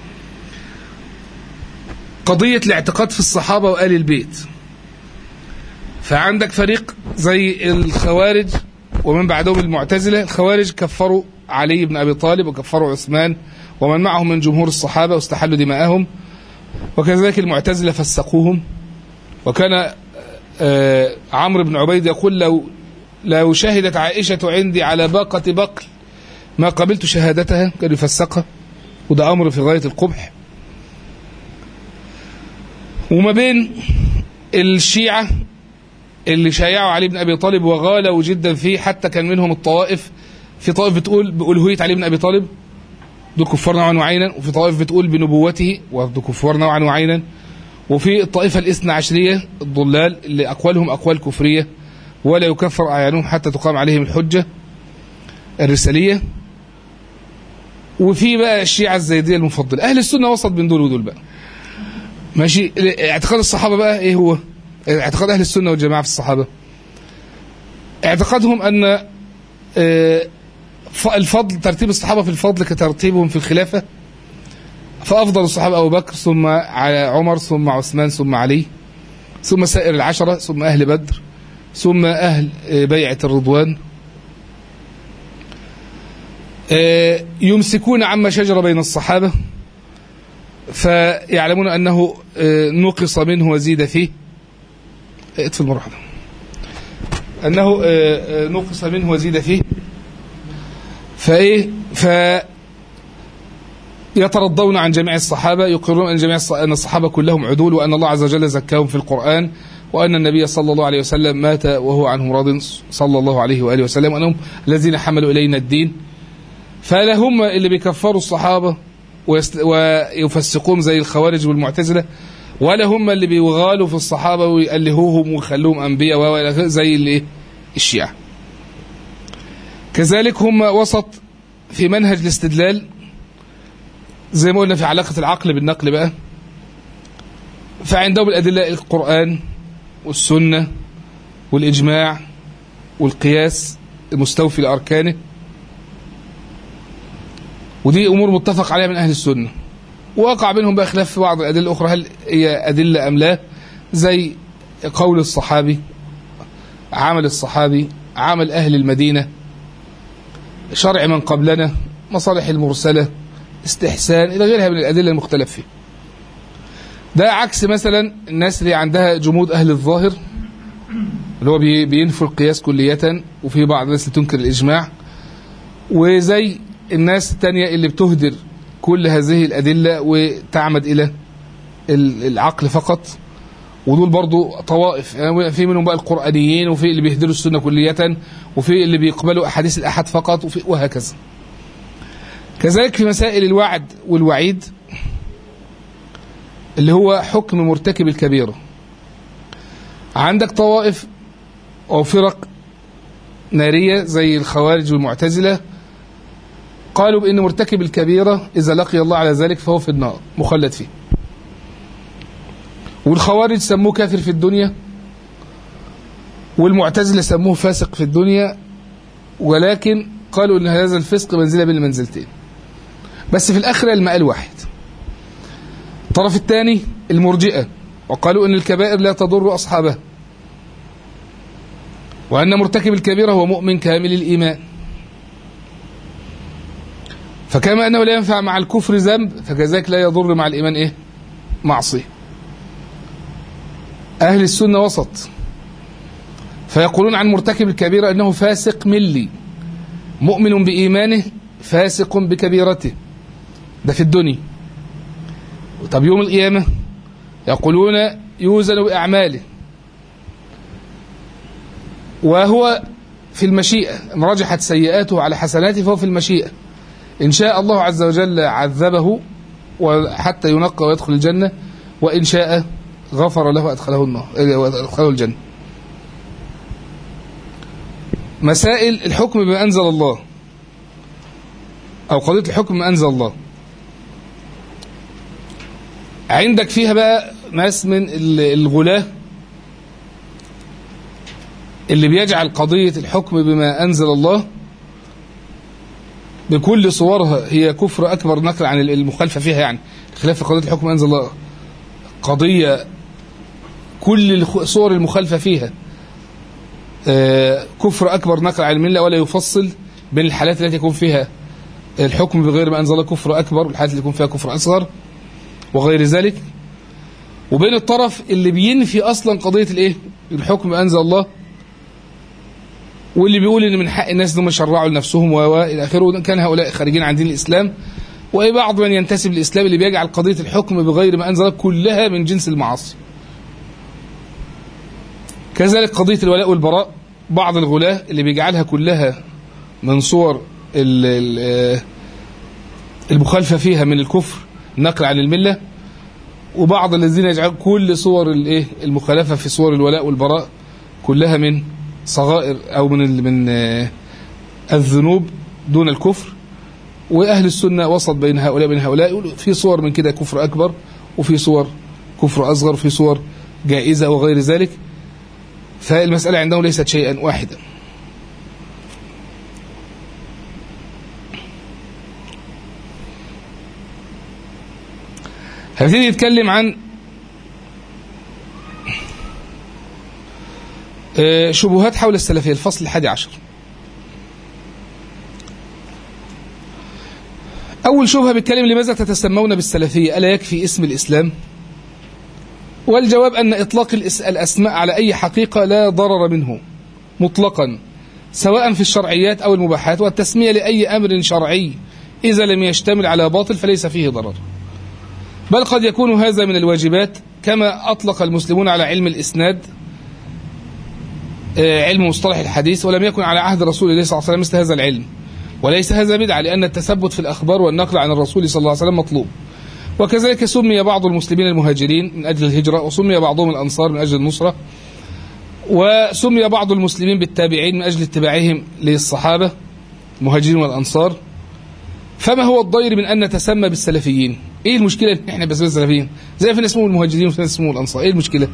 قضية الاعتقاد في الصحابة وآل البيت فعندك فريق زي الخوارج ومن بعدهم المعتزلة الخوارج كفروا علي بن أبي طالب وكفروا عثمان ومن معهم من جمهور الصحابة واستحلوا دماءهم وكذلك المعتزلة فسقوهم وكان آه، عمرو بن عبيد يقول لو لو شهدت عائشة عندي على باقة بقل ما قبلت شهادتها كان يفسقها وده أمر في غاية القبح وما بين الشيعة اللي شايعوا علي بن أبي طالب وغالوا جدا فيه حتى كان منهم الطوائف في طائف بتقول بألوهية علي بن أبي طالب دول كفار نوعا وعينا وفي طائف بتقول بنبوته ودول كفار نوعا وعينا وفي الطائفة الاثنى عشرية الضلال اللي أقوالهم أقوال كفرية ولا يكفر أعيانهم حتى تقام عليهم الحجة الرسالية وفي بقى الشيعة الزيدية المفضلة أهل السنة وسط بين دول ودول بقى ماشي اعتقاد الصحابة بقى إيه هو اعتقاد أهل السنة والجماعة في الصحابة اعتقادهم أن آه، ف- الفضل ترتيب الصحابة في الفضل كترتيبهم في الخلافة فأفضل الصحابة أبو بكر ثم على عمر ثم عثمان ثم علي ثم سائر العشرة ثم أهل بدر ثم أهل آه، بيعة الرضوان آه، يمسكون عما شجر بين الصحابة فيعلمون أنه آه، نقص منه وزيد فيه آه، اطفي المروحة ده. أنه آه، آه، نقص منه وزيد فيه فإيه ف يترضون عن جميع الصحابة يقرون أن جميع الص- أن الصحابة كلهم عدول وأن الله عز وجل زكاهم في القرآن وأن النبي صلى الله عليه وسلم مات وهو عنهم راض صلى الله عليه وآله وسلم وأنهم الذين حملوا إلينا الدين فلا هم اللي بيكفروا الصحابة ويست- ويفسقون زي الخوارج والمعتزلة ولا هم اللي بيغالوا في الصحابة ويألهوهم ويخلوهم أنبياء وإلى آخره زي اللي الشيعة كذلك هم وسط في منهج الاستدلال زي ما قلنا في علاقة العقل بالنقل بقى فعندهم الأدلة القرآن والسنة والإجماع والقياس المستوفي لأركانه ودي أمور متفق عليها من أهل السنة وقع بينهم بقى خلاف في بعض الأدلة الأخرى هل هي أدلة أم لا زي قول الصحابي عمل الصحابي عمل أهل المدينة شرع من قبلنا مصالح المرسلة استحسان إلى غيرها من الأدلة المختلف فيها ده عكس مثلا الناس اللي عندها جمود أهل الظاهر اللي هو بي- بينفوا القياس كلية وفي بعض الناس اللي تنكر الإجماع وزي الناس التانية اللي بتهدر كل هذه الأدلة وتعمد إلى ال- العقل فقط ودول برضو طوائف يعني في منهم بقى القرآنيين وفي اللي بيهدروا السنة كلية وفي اللي بيقبلوا أحاديث الأحد فقط وفي وهكذا كذلك في مسائل الوعد والوعيد اللي هو حكم مرتكب الكبيرة عندك طوائف أو فرق نارية زي الخوارج والمعتزلة قالوا بأن مرتكب الكبيرة إذا لقي الله على ذلك فهو في النار مخلد فيه والخوارج سموه كافر في الدنيا والمعتزلة سموه فاسق في الدنيا ولكن قالوا أن هذا الفسق منزلة بين المنزلتين بس في الآخرة المآل واحد الطرف الثاني المرجئة وقالوا أن الكبائر لا تضر أصحابها وأن مرتكب الكبيرة هو مؤمن كامل الإيمان فكما أنه لا ينفع مع الكفر ذنب فكذلك لا يضر مع الإيمان إيه معصية أهل السنة وسط فيقولون عن مرتكب الكبيرة أنه فاسق ملي مؤمن بإيمانه فاسق بكبيرته ده في الدنيا طب يوم القيامة يقولون يوزن بأعماله وهو في المشيئة إن رجحت سيئاته على حسناته فهو في المشيئة إن شاء الله عز وجل عذبه وحتى ينقى ويدخل الجنة وإن شاء غفر له وأدخله النار وأدخله الجنة مسائل الحكم بما أنزل الله أو قضية الحكم بما أنزل الله عندك فيها بقى ناس من الغلاة اللي بيجعل قضية الحكم بما أنزل الله بكل صورها هي كفر أكبر نقل عن المخالفة فيها يعني خلاف قضية الحكم بما أنزل الله قضية كل صور المخالفة فيها كفر أكبر نقل عن الملة ولا يفصل بين الحالات التي يكون فيها الحكم بغير ما أنزل الله كفر أكبر والحالات اللي يكون فيها كفر أصغر وغير ذلك وبين الطرف اللي بينفي أصلا قضية الإيه الحكم أنزل الله واللي بيقول ان من حق الناس انهم يشرعوا لنفسهم والى اخره كان هؤلاء خارجين عن دين الاسلام وبعض من ينتسب للاسلام اللي بيجعل قضيه الحكم بغير ما انزل كلها من جنس المعاصي. كذلك قضيه الولاء والبراء بعض الغلاة اللي بيجعلها كلها من صور المخالفه فيها من الكفر نقل عن المله وبعض الذين يجعلون كل صور الايه المخالفه في صور الولاء والبراء كلها من صغائر أو من من الذنوب دون الكفر وأهل السنة وسط بين هؤلاء وبين هؤلاء في صور من كده كفر أكبر وفي صور كفر أصغر وفي صور جائزة وغير ذلك فالمسألة عندهم ليست شيئا واحدا هنبتدي نتكلم عن شبهات حول السلفية الفصل الحادي عشر أول شبهة بيتكلم لماذا تتسمون بالسلفية ألا يكفي اسم الإسلام والجواب أن إطلاق الأسماء على أي حقيقة لا ضرر منه مطلقا سواء في الشرعيات أو المباحات والتسمية لأي أمر شرعي إذا لم يشتمل على باطل فليس فيه ضرر بل قد يكون هذا من الواجبات كما أطلق المسلمون على علم الإسناد علم مصطلح الحديث ولم يكن على عهد رسول الله صلى الله عليه وسلم مثل هذا العلم وليس هذا بدعة لأن التثبت في الأخبار والنقل عن الرسول صلى الله عليه وسلم مطلوب وكذلك سمي بعض المسلمين المهاجرين من أجل الهجرة وسمي بعضهم الأنصار من أجل النصرة وسمي بعض المسلمين بالتابعين من أجل اتباعهم للصحابة المهاجرين والأنصار فما هو الضير من أن نتسمى بالسلفيين إيه المشكلة إن إحنا بس السلفيين زي في ناس اسمهم المهاجرين وفي ناس اسمهم الأنصار إيه المشكلة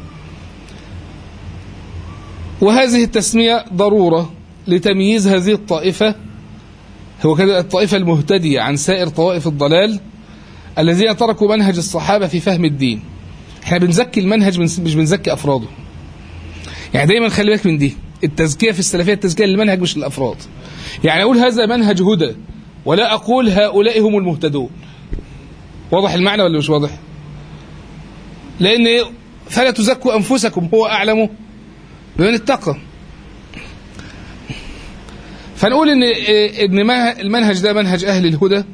وهذه التسمية ضرورة لتمييز هذه الطائفة هو كده الطائفة المهتدية عن سائر طوائف الضلال الذين تركوا منهج الصحابة في فهم الدين احنا بنزكي المنهج مش بنزكي أفراده يعني دايما خلي بالك من دي التزكية في السلفية التزكية للمنهج مش للأفراد يعني أقول هذا منهج هدى ولا أقول هؤلاء هم المهتدون واضح المعنى ولا مش واضح لأن فلا تزكوا أنفسكم هو أعلم بمن اتقى فنقول ان ان المنهج ده منهج اهل الهدى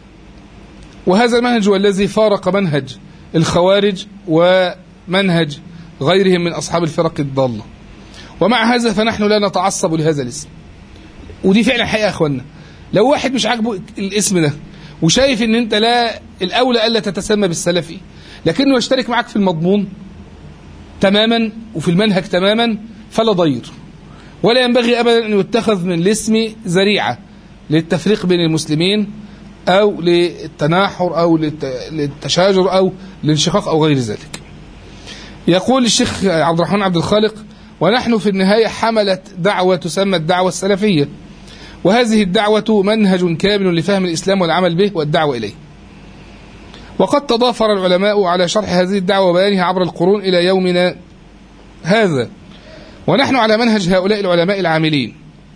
وهذا المنهج هو الذي فارق منهج الخوارج ومنهج غيرهم من اصحاب الفرق الضاله ومع هذا فنحن لا نتعصب لهذا الاسم ودي فعلا حقيقه يا اخوانا لو واحد مش عاجبه الاسم ده وشايف ان انت لا الاولى الا تتسمى بالسلفي لكنه يشترك معك في المضمون تماما وفي المنهج تماما فلا ضير ولا ينبغي ابدا ان يتخذ من الاسم ذريعه للتفريق بين المسلمين او للتناحر او للتشاجر او للانشقاق او غير ذلك. يقول الشيخ عبد الرحمن عبد الخالق ونحن في النهايه حملت دعوه تسمى الدعوه السلفيه. وهذه الدعوه منهج كامل لفهم الاسلام والعمل به والدعوه اليه. وقد تضافر العلماء على شرح هذه الدعوه وبيانها عبر القرون الى يومنا هذا. ونحن على منهج هؤلاء العلماء العاملين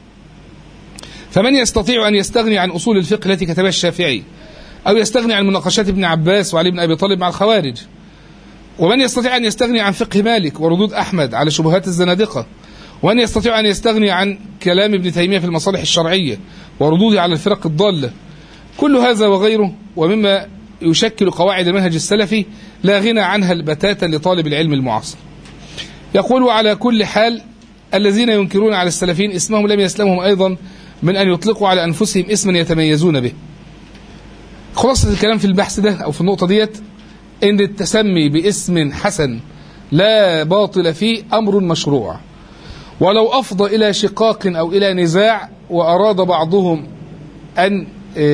فمن يستطيع أن يستغني عن أصول الفقه التي كتبها الشافعي أو يستغني عن مناقشات ابن عباس وعلي بن أبي طالب مع الخوارج ومن يستطيع أن يستغني عن فقه مالك وردود أحمد على شبهات الزنادقة ومن يستطيع أن يستغني عن كلام ابن تيمية في المصالح الشرعية وردوده على الفرق الضالة كل هذا وغيره ومما يشكل قواعد المنهج السلفي لا غنى عنها البتاتا لطالب العلم المعاصر يقول على كل حال الذين ينكرون على السلفيين اسمهم لم يسلمهم أيضا من أن يطلقوا على أنفسهم اسما يتميزون به خلاصة الكلام في البحث ده أو في النقطة ديت إن التسمي باسم حسن لا باطل فيه أمر مشروع ولو أفضى إلى شقاق أو إلى نزاع وأراد بعضهم أن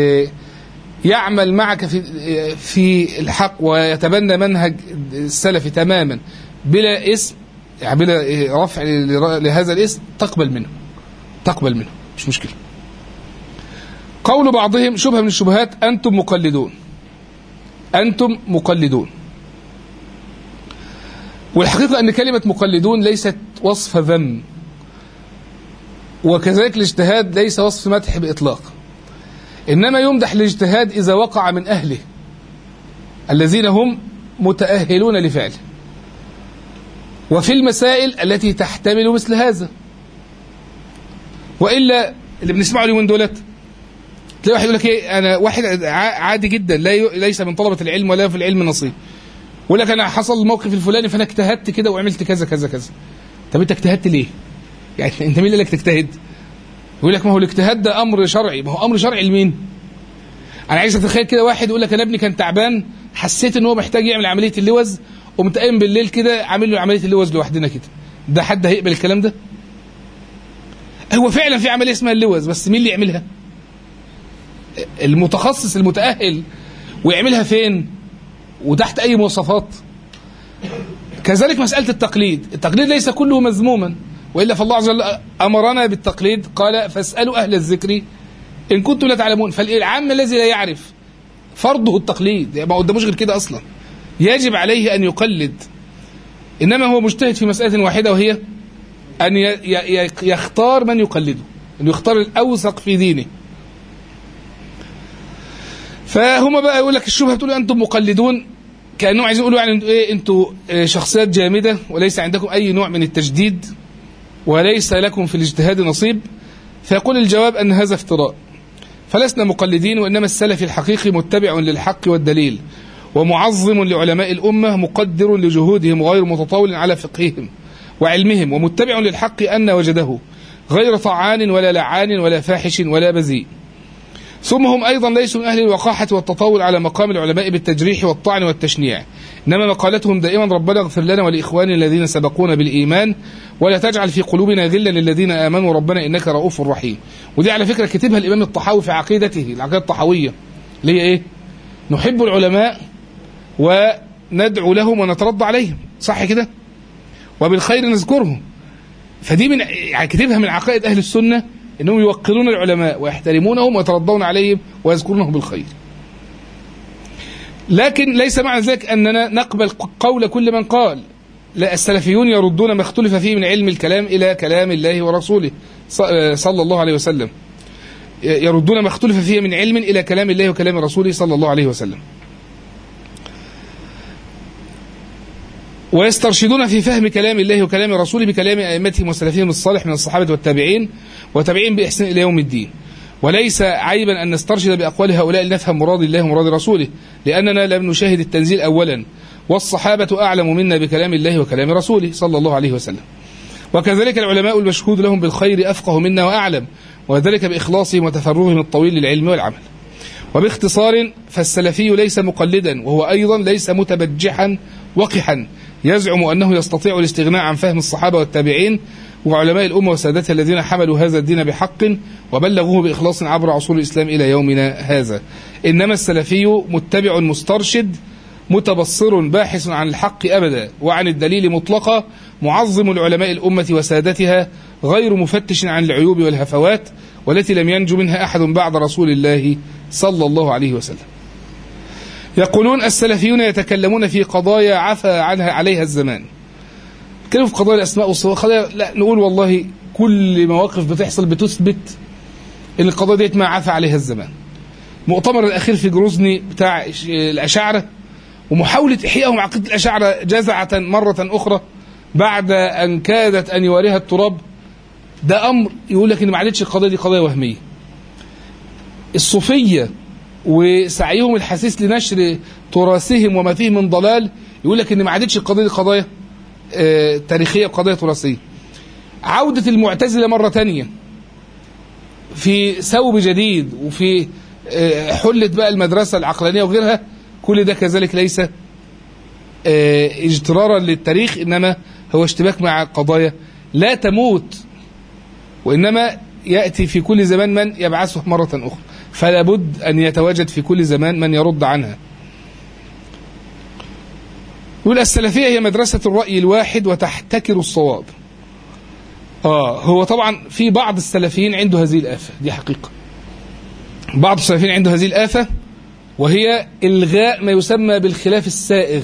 يعمل معك في في الحق ويتبنى منهج السلفي تماما بلا اسم يعني بلا رفع لهذا الاسم تقبل منه تقبل منه مش مشكلة قول بعضهم شبهة من الشبهات أنتم مقلدون أنتم مقلدون والحقيقة أن كلمة مقلدون ليست وصف ذم وكذلك الاجتهاد ليس وصف مدح بإطلاق إنما يمدح الاجتهاد إذا وقع من أهله الذين هم متأهلون لفعله وفي المسائل التي تحتمل مثل هذا والا اللي بنسمعه اليومين دولت تلاقي واحد يقول لك ايه انا واحد عادي جدا لا ليس من طلبه العلم ولا في العلم نصيب يقول لك انا حصل الموقف الفلاني فانا اجتهدت كده وعملت كذا كذا كذا طب انت اجتهدت ليه؟ يعني انت مين اللي قال لك تجتهد؟ يقول لك ما هو الاجتهاد ده امر شرعي ما هو امر شرعي لمين؟ انا عايز اتخيل كده واحد يقول لك انا ابني كان تعبان حسيت ان هو محتاج يعمل عمليه اللوز قمت قايم بالليل كده عامل له عمليه اللوز لوحدنا كده ده حد هيقبل الكلام ده هو فعلا في عمليه اسمها اللوز بس مين اللي يعملها المتخصص المتاهل ويعملها فين وتحت اي مواصفات كذلك مساله التقليد التقليد ليس كله مذموما والا فالله عز وجل امرنا بالتقليد قال فاسالوا اهل الذكر ان كنتم لا تعلمون فالعام الذي لا يعرف فرضه التقليد يعني ما قداموش غير كده اصلا يجب عليه أن يقلد إنما هو مجتهد في مسألة واحدة وهي أن يختار من يقلده أن يختار الأوثق في دينه فهم بقى يقول لك الشبهة بتقول أنتم مقلدون كأنهم عايزين يقولوا يعني إيه أنتم شخصيات جامدة وليس عندكم أي نوع من التجديد وليس لكم في الاجتهاد نصيب فيقول الجواب أن هذا افتراء فلسنا مقلدين وإنما السلف الحقيقي متبع للحق والدليل ومعظم لعلماء الأمة مقدر لجهودهم وغير متطاول على فقههم وعلمهم ومتبع للحق أن وجده غير طعان ولا لعان ولا فاحش ولا بذيء ثم هم أيضا ليسوا من أهل الوقاحة والتطاول على مقام العلماء بالتجريح والطعن والتشنيع إنما مقالتهم دائما ربنا اغفر لنا ولإخواننا الذين سبقونا بالإيمان ولا تجعل في قلوبنا غلا للذين آمنوا ربنا إنك رؤوف رحيم ودي على فكرة كتبها الإمام الطحاوي في عقيدته العقيدة الطحاوية اللي هي إيه نحب العلماء وندعو لهم ونترضى عليهم صح كده وبالخير نذكرهم فدي من يعني كتبها من عقائد أهل السنة انهم يوقرون العلماء ويحترمونهم ويترضون عليهم ويذكرونهم بالخير. لكن ليس معنى ذلك اننا نقبل قول كل من قال لا السلفيون يردون ما اختلف فيه من علم الكلام الى كلام الله ورسوله صلى الله عليه وسلم. يردون ما اختلف فيه من علم الى كلام الله وكلام رسوله صلى الله عليه وسلم. ويسترشدون في فهم كلام الله وكلام رسوله بكلام ائمتهم وسلفهم الصالح من الصحابه والتابعين وتابعين باحسان الى يوم الدين. وليس عيبا ان نسترشد باقوال هؤلاء لنفهم مراد الله ومراد رسوله، لاننا لم نشاهد التنزيل اولا، والصحابه اعلم منا بكلام الله وكلام رسوله صلى الله عليه وسلم. وكذلك العلماء المشهود لهم بالخير افقه منا واعلم، وذلك باخلاصهم وتفرغهم الطويل للعلم والعمل. وباختصار فالسلفي ليس مقلدا وهو ايضا ليس متبجحا وقحا يزعم انه يستطيع الاستغناء عن فهم الصحابه والتابعين وعلماء الامه وسادتها الذين حملوا هذا الدين بحق وبلغوه باخلاص عبر عصور الاسلام الى يومنا هذا. انما السلفي متبع مسترشد متبصر باحث عن الحق ابدا وعن الدليل مطلقا معظم العلماء الامه وسادتها غير مفتش عن العيوب والهفوات والتي لم ينجو منها احد بعد رسول الله صلى الله عليه وسلم. يقولون السلفيون يتكلمون في قضايا عفى عنها عليها الزمان كانوا في قضايا الاسماء والصفات قضايا لا نقول والله كل مواقف بتحصل بتثبت ان القضايا ديت ما عفى عليها الزمان مؤتمر الاخير في جروزني بتاع الاشاعره ومحاوله احيائهم عقيده الاشاعره جزعه مره اخرى بعد ان كادت ان يواريها التراب ده امر يقول لك ان ما عادتش القضيه دي قضيه وهميه الصوفيه وسعيهم الحثيث لنشر تراثهم وما فيه من ضلال يقول لك ان ما عادتش القضيه دي قضايا آه تاريخيه وقضايا تراثيه. عوده المعتزله مره تانية في ثوب جديد وفي آه حله بقى المدرسه العقلانيه وغيرها كل ده كذلك ليس آه اجترارا للتاريخ انما هو اشتباك مع قضايا لا تموت وانما ياتي في كل زمان من يبعثه مره اخرى. فلا بد أن يتواجد في كل زمان من يرد عنها يقول السلفية هي مدرسة الرأي الواحد وتحتكر الصواب آه هو طبعا في بعض السلفيين عنده هذه الآفة دي حقيقة بعض السلفيين عنده هذه الآفة وهي إلغاء ما يسمى بالخلاف السائغ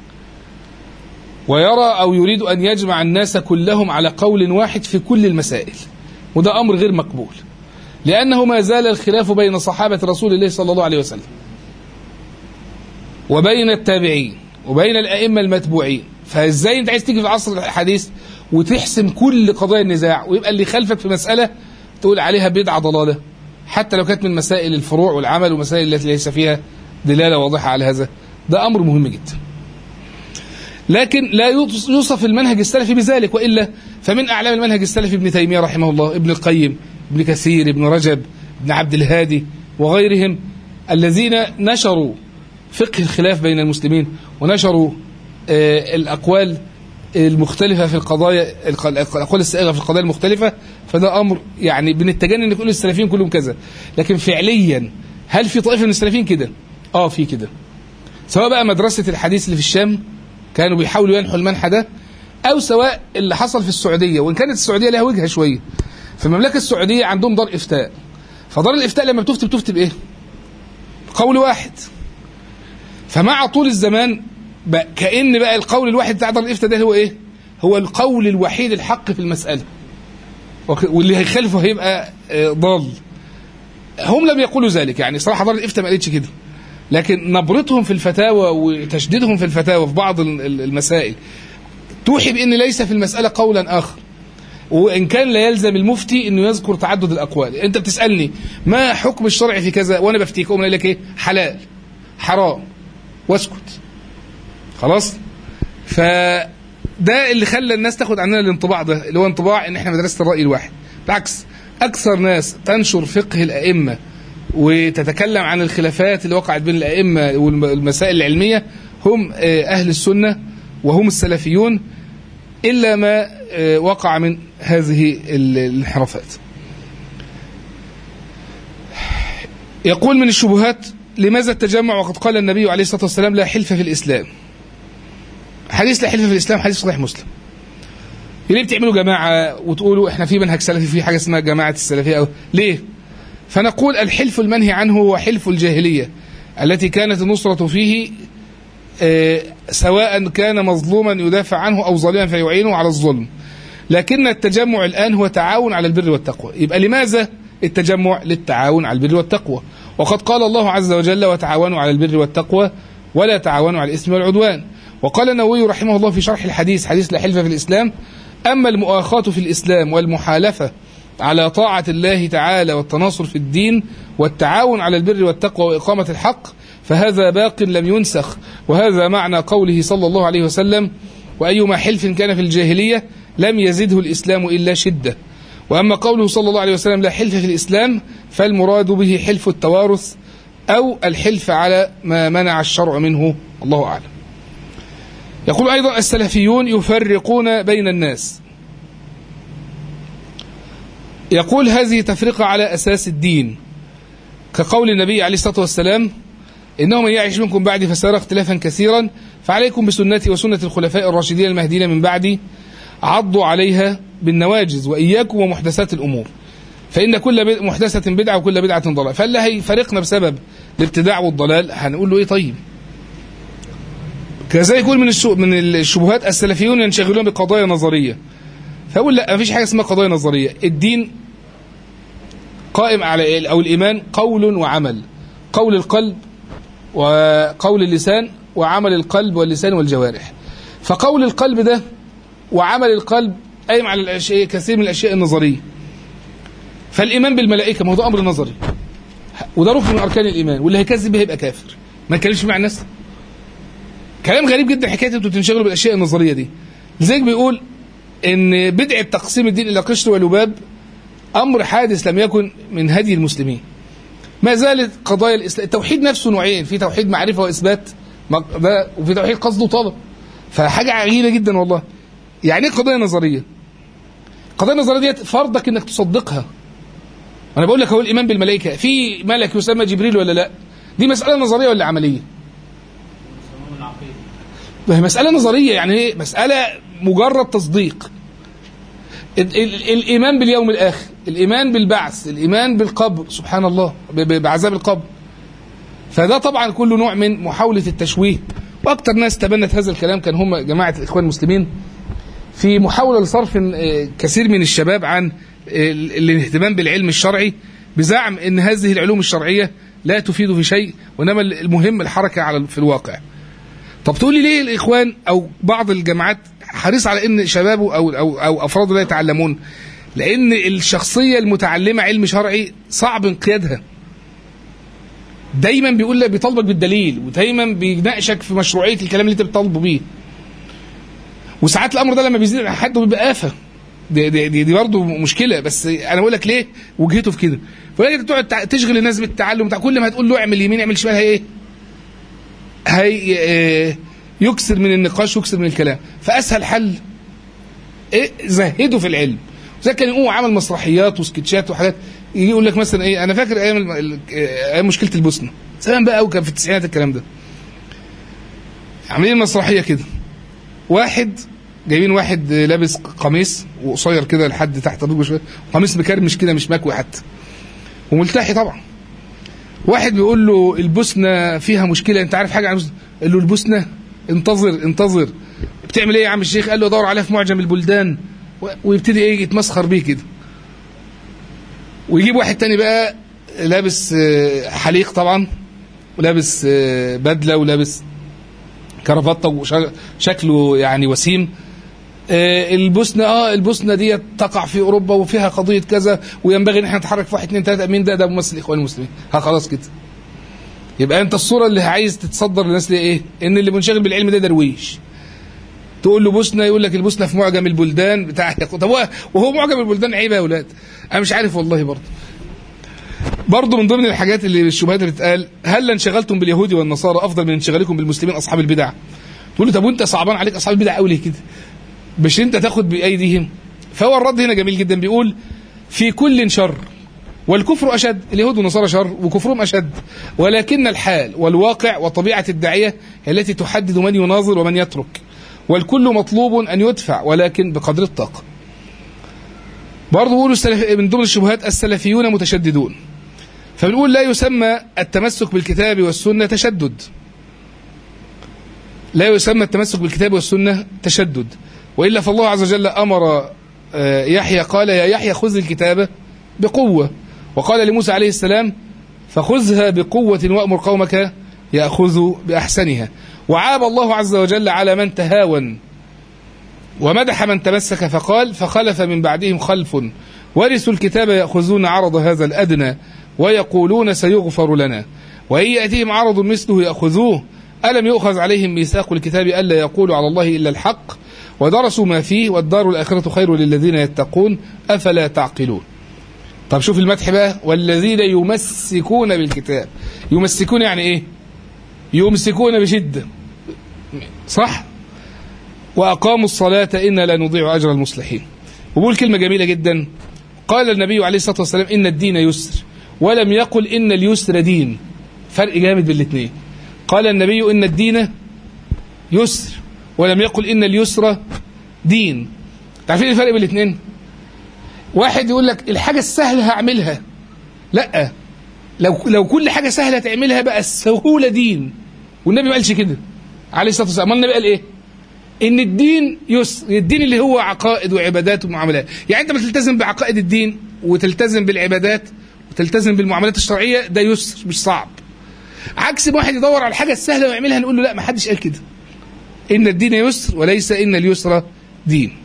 ويرى أو يريد أن يجمع الناس كلهم على قول واحد في كل المسائل وده أمر غير مقبول لأنه ما زال الخلاف بين صحابة رسول الله صلى الله عليه وسلم وبين التابعين وبين الأئمة المتبوعين فإزاي أنت عايز تيجي في العصر الحديث وتحسم كل قضايا النزاع ويبقى اللي خلفك في مسألة تقول عليها بدعة ضلالة حتى لو كانت من مسائل الفروع والعمل ومسائل التي ليس فيها دلالة واضحة على هذا ده أمر مهم جدا لكن لا يوصف المنهج السلفي بذلك وإلا فمن أعلام المنهج السلفي ابن تيمية رحمه الله ابن القيم ابن كثير ابن رجب ابن عبد الهادي وغيرهم الذين نشروا فقه الخلاف بين المسلمين ونشروا آه الأقوال المختلفة في القضايا الأقوال السائغة في القضايا المختلفة فده أمر يعني بنتجنن ان نقول السلفيين كلهم كذا لكن فعليا هل في طائفة من السلفيين كده؟ اه في كده سواء بقى مدرسة الحديث اللي في الشام كانوا بيحاولوا ينحوا المنحى ده أو سواء اللي حصل في السعودية وإن كانت السعودية لها وجهة شوية في المملكة السعودية عندهم دار إفتاء فدار الإفتاء لما بتفتي بتفتي بإيه؟ قول واحد فمع طول الزمان بقى كأن بقى القول الواحد بتاع دار الإفتاء ده هو إيه؟ هو القول الوحيد الحق في المسألة واللي هيخالفه هيبقى ضال هم لم يقولوا ذلك يعني صراحة دار الإفتاء ما قالتش كده لكن نبرتهم في الفتاوى وتشديدهم في الفتاوى في بعض المسائل توحي بأن ليس في المسألة قولا آخر وإن كان لا يلزم المفتي أنه يذكر تعدد الأقوال أنت بتسألني ما حكم الشرع في كذا وأنا بفتيك أقوم لك إيه حلال حرام واسكت خلاص فده اللي خلى الناس تاخد عننا الانطباع ده اللي هو انطباع ان احنا مدرسه الراي الواحد بالعكس اكثر ناس تنشر فقه الائمه وتتكلم عن الخلافات اللي وقعت بين الأئمة والمسائل العلمية هم آه، أهل السنة وهم السلفيون إلا ما آه، وقع من هذه ال- الانحرافات يقول من الشبهات لماذا التجمع وقد قال النبي عليه الصلاة والسلام لا حلف في الإسلام حديث لا حلف في الإسلام حديث صحيح مسلم ليه بتعملوا جماعة وتقولوا احنا في منهج سلفي في حاجة اسمها جماعة السلفية أو ليه فنقول الحلف المنهي عنه هو حلف الجاهلية التي كانت النصرة فيه آه، سواء كان مظلوما يدافع عنه أو ظالما فيعينه على الظلم لكن التجمع الآن هو تعاون على البر والتقوى يبقى لماذا التجمع للتعاون على البر والتقوى وقد قال الله عز وجل وتعاونوا على البر والتقوى ولا تعاونوا على الإثم والعدوان وقال النووي رحمه الله في شرح الحديث حديث لا حلف في الإسلام أما المؤاخاة في الإسلام والمحالفة على طاعة الله تعالى والتناصر في الدين والتعاون على البر والتقوى وإقامة الحق فهذا باق لم ينسخ وهذا معنى قوله صلى الله عليه وسلم وأيما حلف كان في الجاهلية لم يزده الإسلام إلا شدة وأما قوله صلى الله عليه وسلم لا حلف في الإسلام فالمراد به حلف التوارث أو الحلف على ما منع الشرع منه الله أعلم يقول أيضا السلفيون يفرقون بين الناس يقول هذه تفرقة على أساس الدين كقول النبي عليه الصلاة والسلام إنه من يعيش منكم بعدي فسيرى اختلافا كثيرا فعليكم بسنتي وسنة الخلفاء الراشدين المهديين من بعدي عضوا عليها بالنواجز وإياكم ومحدثات الأمور فإن كل بد- محدثة بدعة وكل بدعة ضلال فاللي هيفرقنا بسبب الابتداع والضلال هنقول له إيه طيب كذلك يكون من الشو من الشبهات السلفيون ينشغلون بقضايا نظرية فأقول لا مفيش حاجة اسمها قضايا نظرية الدين قائم على إيه؟ أو الإيمان قول وعمل قول القلب وقول اللسان وعمل القلب واللسان والجوارح فقول القلب ده وعمل القلب قايم على الأشياء كثير من الأشياء النظرية فالإيمان بالملائكة ما هو ده أمر نظري وده ركن من أركان الإيمان واللي هيكذب به يبقى كافر ما نتكلمش مع الناس كلام غريب جدا حكايه انتوا بتنشغلوا بالاشياء النظريه دي لذلك بيقول ان بدعه تقسيم الدين الى قشر ولباب امر حادث لم يكن من هدي المسلمين ما زالت قضايا الاسلام التوحيد نفسه نوعين في توحيد معرفه واثبات ما- ده وفي توحيد قصد وطلب فحاجه عجيبه جدا والله يعني ايه قضايا نظريه القضايا النظريه ديت فرضك انك تصدقها انا بقول لك هو الايمان بالملائكه في ملك يسمى جبريل ولا لا دي مساله نظريه ولا عمليه ما هي مسألة نظرية يعني ايه مسألة مجرد تصديق ال- ال- الإيمان باليوم الآخر الإيمان بالبعث الإيمان بالقبر سبحان الله ب- ب- بعذاب القبر فده طبعا كله نوع من محاولة التشويه وأكثر ناس تبنت هذا الكلام كان هم جماعة الإخوان المسلمين في محاولة لصرف آه، كثير من الشباب عن آه، ال- الاهتمام بالعلم الشرعي بزعم أن هذه العلوم الشرعية لا تفيد في شيء وإنما المهم الحركة على في الواقع طب تقول لي ليه الاخوان او بعض الجامعات حريص على ان شبابه او او او افراده لا يتعلمون لان الشخصيه المتعلمه علم شرعي صعب انقيادها دايما بيقول لك بيطالبك بالدليل ودايما بيناقشك في مشروعيه الكلام اللي انت بتطالبه بيه وساعات الامر ده لما بيزيد عن حد بيبقى آفة دي, دي, دي, دي برضه مشكله بس انا بقول لك ليه وجهته في كده فلازم تقعد تع- تشغل الناس بالتعلم بتاع كل ما هتقول له اعمل يمين اعمل شمال هي ايه هي آه، يكسر من النقاش ويكسر من الكلام فاسهل حل إيه زهده في العلم زي كان يقوم عمل مسرحيات وسكتشات وحاجات يجي يقول لك مثلا ايه انا فاكر ايام الم- ال- آه، ايام مشكله البوسنه زمان بقى وكان في التسعينات الكلام ده عاملين مسرحيه كده واحد جايبين واحد آه، لابس قميص وقصير كده لحد تحت الركبه شويه قميص مكرمش كده مش مكوي حتى وملتحي طبعا واحد بيقول له البوسنه فيها مشكله انت عارف حاجه عن البوسنه قال له البوسنه انتظر انتظر بتعمل ايه يا عم الشيخ قال له ادور عليها في معجم البلدان و- ويبتدي ايه يتمسخر بيه كده ويجيب واحد تاني بقى لابس آه، حليق طبعا ولابس آه، بدله ولابس كرافته وشكله يعني وسيم آه، البوسنه اه البوسنه دي تقع في اوروبا وفيها قضيه كذا وينبغي ان احنا نتحرك في واحد اثنين ثلاثه مين ده ده ممثل الاخوان المسلمين ها خلاص كده يبقى انت الصوره اللي عايز تتصدر للناس دي ايه ان اللي منشغل بالعلم ده درويش تقول له بوسنه يقول لك البوسنه في معجم البلدان بتاع طب هو وهو معجم البلدان عيب يا اولاد انا مش عارف والله برضه برضه من ضمن الحاجات اللي الشبهات اللي بتتقال هل انشغلتم باليهود والنصارى افضل من انشغالكم بالمسلمين اصحاب البدع تقول له طب وانت صعبان عليك اصحاب البدع قوي ليه كده مش انت تاخد بايديهم فهو الرد هنا جميل جدا بيقول في كل شر والكفر اشد اليهود والنصارى شر وكفرهم اشد ولكن الحال والواقع وطبيعه الداعيه هي التي تحدد من يناظر ومن يترك والكل مطلوب ان يدفع ولكن بقدر الطاقه برضه بيقولوا السلف... من ضمن الشبهات السلفيون متشددون فبنقول لا يسمى التمسك بالكتاب والسنة تشدد لا يسمى التمسك بالكتاب والسنة تشدد وإلا فالله عز وجل أمر آه، يحيى قال يا يحيى خذ الكتاب بقوة وقال لموسى عليه السلام فخذها بقوة وأمر قومك يأخذوا بأحسنها وعاب الله عز وجل على من تهاون ومدح من تمسك فقال فخلف من بعدهم خلف ورثوا الكتاب يأخذون عرض هذا الأدنى ويقولون سيغفر لنا وإن يأتيهم عرض مثله يأخذوه ألم يؤخذ عليهم ميثاق الكتاب ألا يقولوا على الله إلا الحق ودرسوا ما فيه والدار الآخرة خير للذين يتقون أفلا تعقلون طب شوف المدح بقى والذين يمسكون بالكتاب يمسكون يعني إيه يمسكون بشدة صح وأقاموا الصلاة إنا لا نضيع أجر المصلحين وبقول كلمة جميلة جدا قال النبي عليه الصلاة والسلام إن الدين يسر ولم يقل إن اليسر دين فرق جامد بين الاثنين قال النبي إن الدين يسر ولم يقل إن اليسر دين تعرفين الفرق بين الاثنين واحد يقول لك الحاجة السهلة هعملها لا لو لو كل حاجة سهلة تعملها بقى السهولة دين والنبي ما قالش كده عليه الصلاة والسلام أمال النبي قال إيه ان الدين يسر الدين اللي هو عقائد وعبادات ومعاملات يعني انت ما تلتزم بعقائد الدين وتلتزم بالعبادات وتلتزم بالمعاملات الشرعيه ده يسر مش صعب عكس ما واحد يدور على الحاجه السهله ويعملها نقول له لا ما حدش قال كده ان الدين يسر وليس ان اليسر دين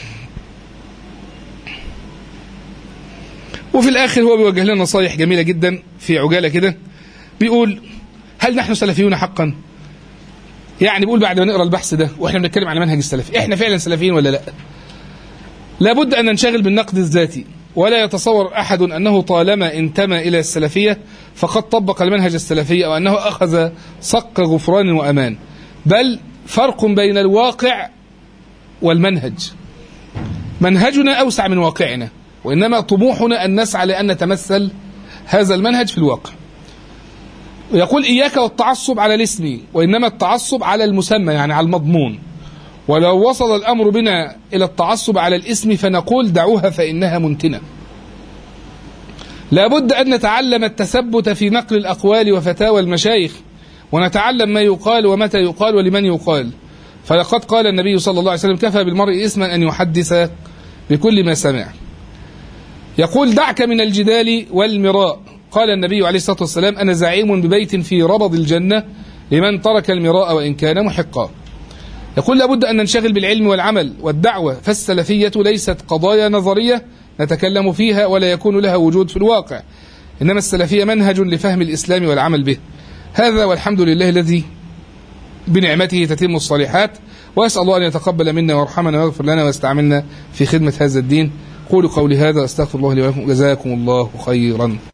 وفي الاخر هو بيوجه لنا نصايح جميله جدا في عجاله كده بيقول هل نحن سلفيون حقا يعني بيقول بعد ما نقرا البحث ده واحنا بنتكلم على منهج السلف احنا فعلا سلفيين ولا لا لابد ان ننشغل بالنقد الذاتي ولا يتصور احد انه طالما انتمى الى السلفيه فقد طبق المنهج السلفي او انه اخذ صق غفران وامان بل فرق بين الواقع والمنهج منهجنا اوسع من واقعنا وانما طموحنا ان نسعى لان نتمثل هذا المنهج في الواقع يقول إياك والتعصب على الاسم وإنما التعصب على المسمى يعني على المضمون ولو وصل الأمر بنا إلى التعصب على الاسم فنقول دعوها فإنها منتنة لابد أن نتعلم التثبت في نقل الأقوال وفتاوى المشايخ ونتعلم ما يقال ومتى يقال ولمن يقال فلقد قال النبي صلى الله عليه وسلم كفى بالمرء اسما أن يحدث بكل ما سمع يقول دعك من الجدال والمراء قال النبي عليه الصلاة والسلام أنا زعيم ببيت في ربض الجنة لمن ترك المراء وإن كان محقا يقول لابد أن ننشغل بالعلم والعمل والدعوة فالسلفية ليست قضايا نظرية نتكلم فيها ولا يكون لها وجود في الواقع إنما السلفية منهج لفهم الإسلام والعمل به هذا والحمد لله الذي بنعمته تتم الصالحات وأسأل الله أن يتقبل منا ويرحمنا ويغفر لنا ويستعملنا في خدمة هذا الدين قولوا قولي هذا أستغفر الله لي ولكم جزاكم الله خيرا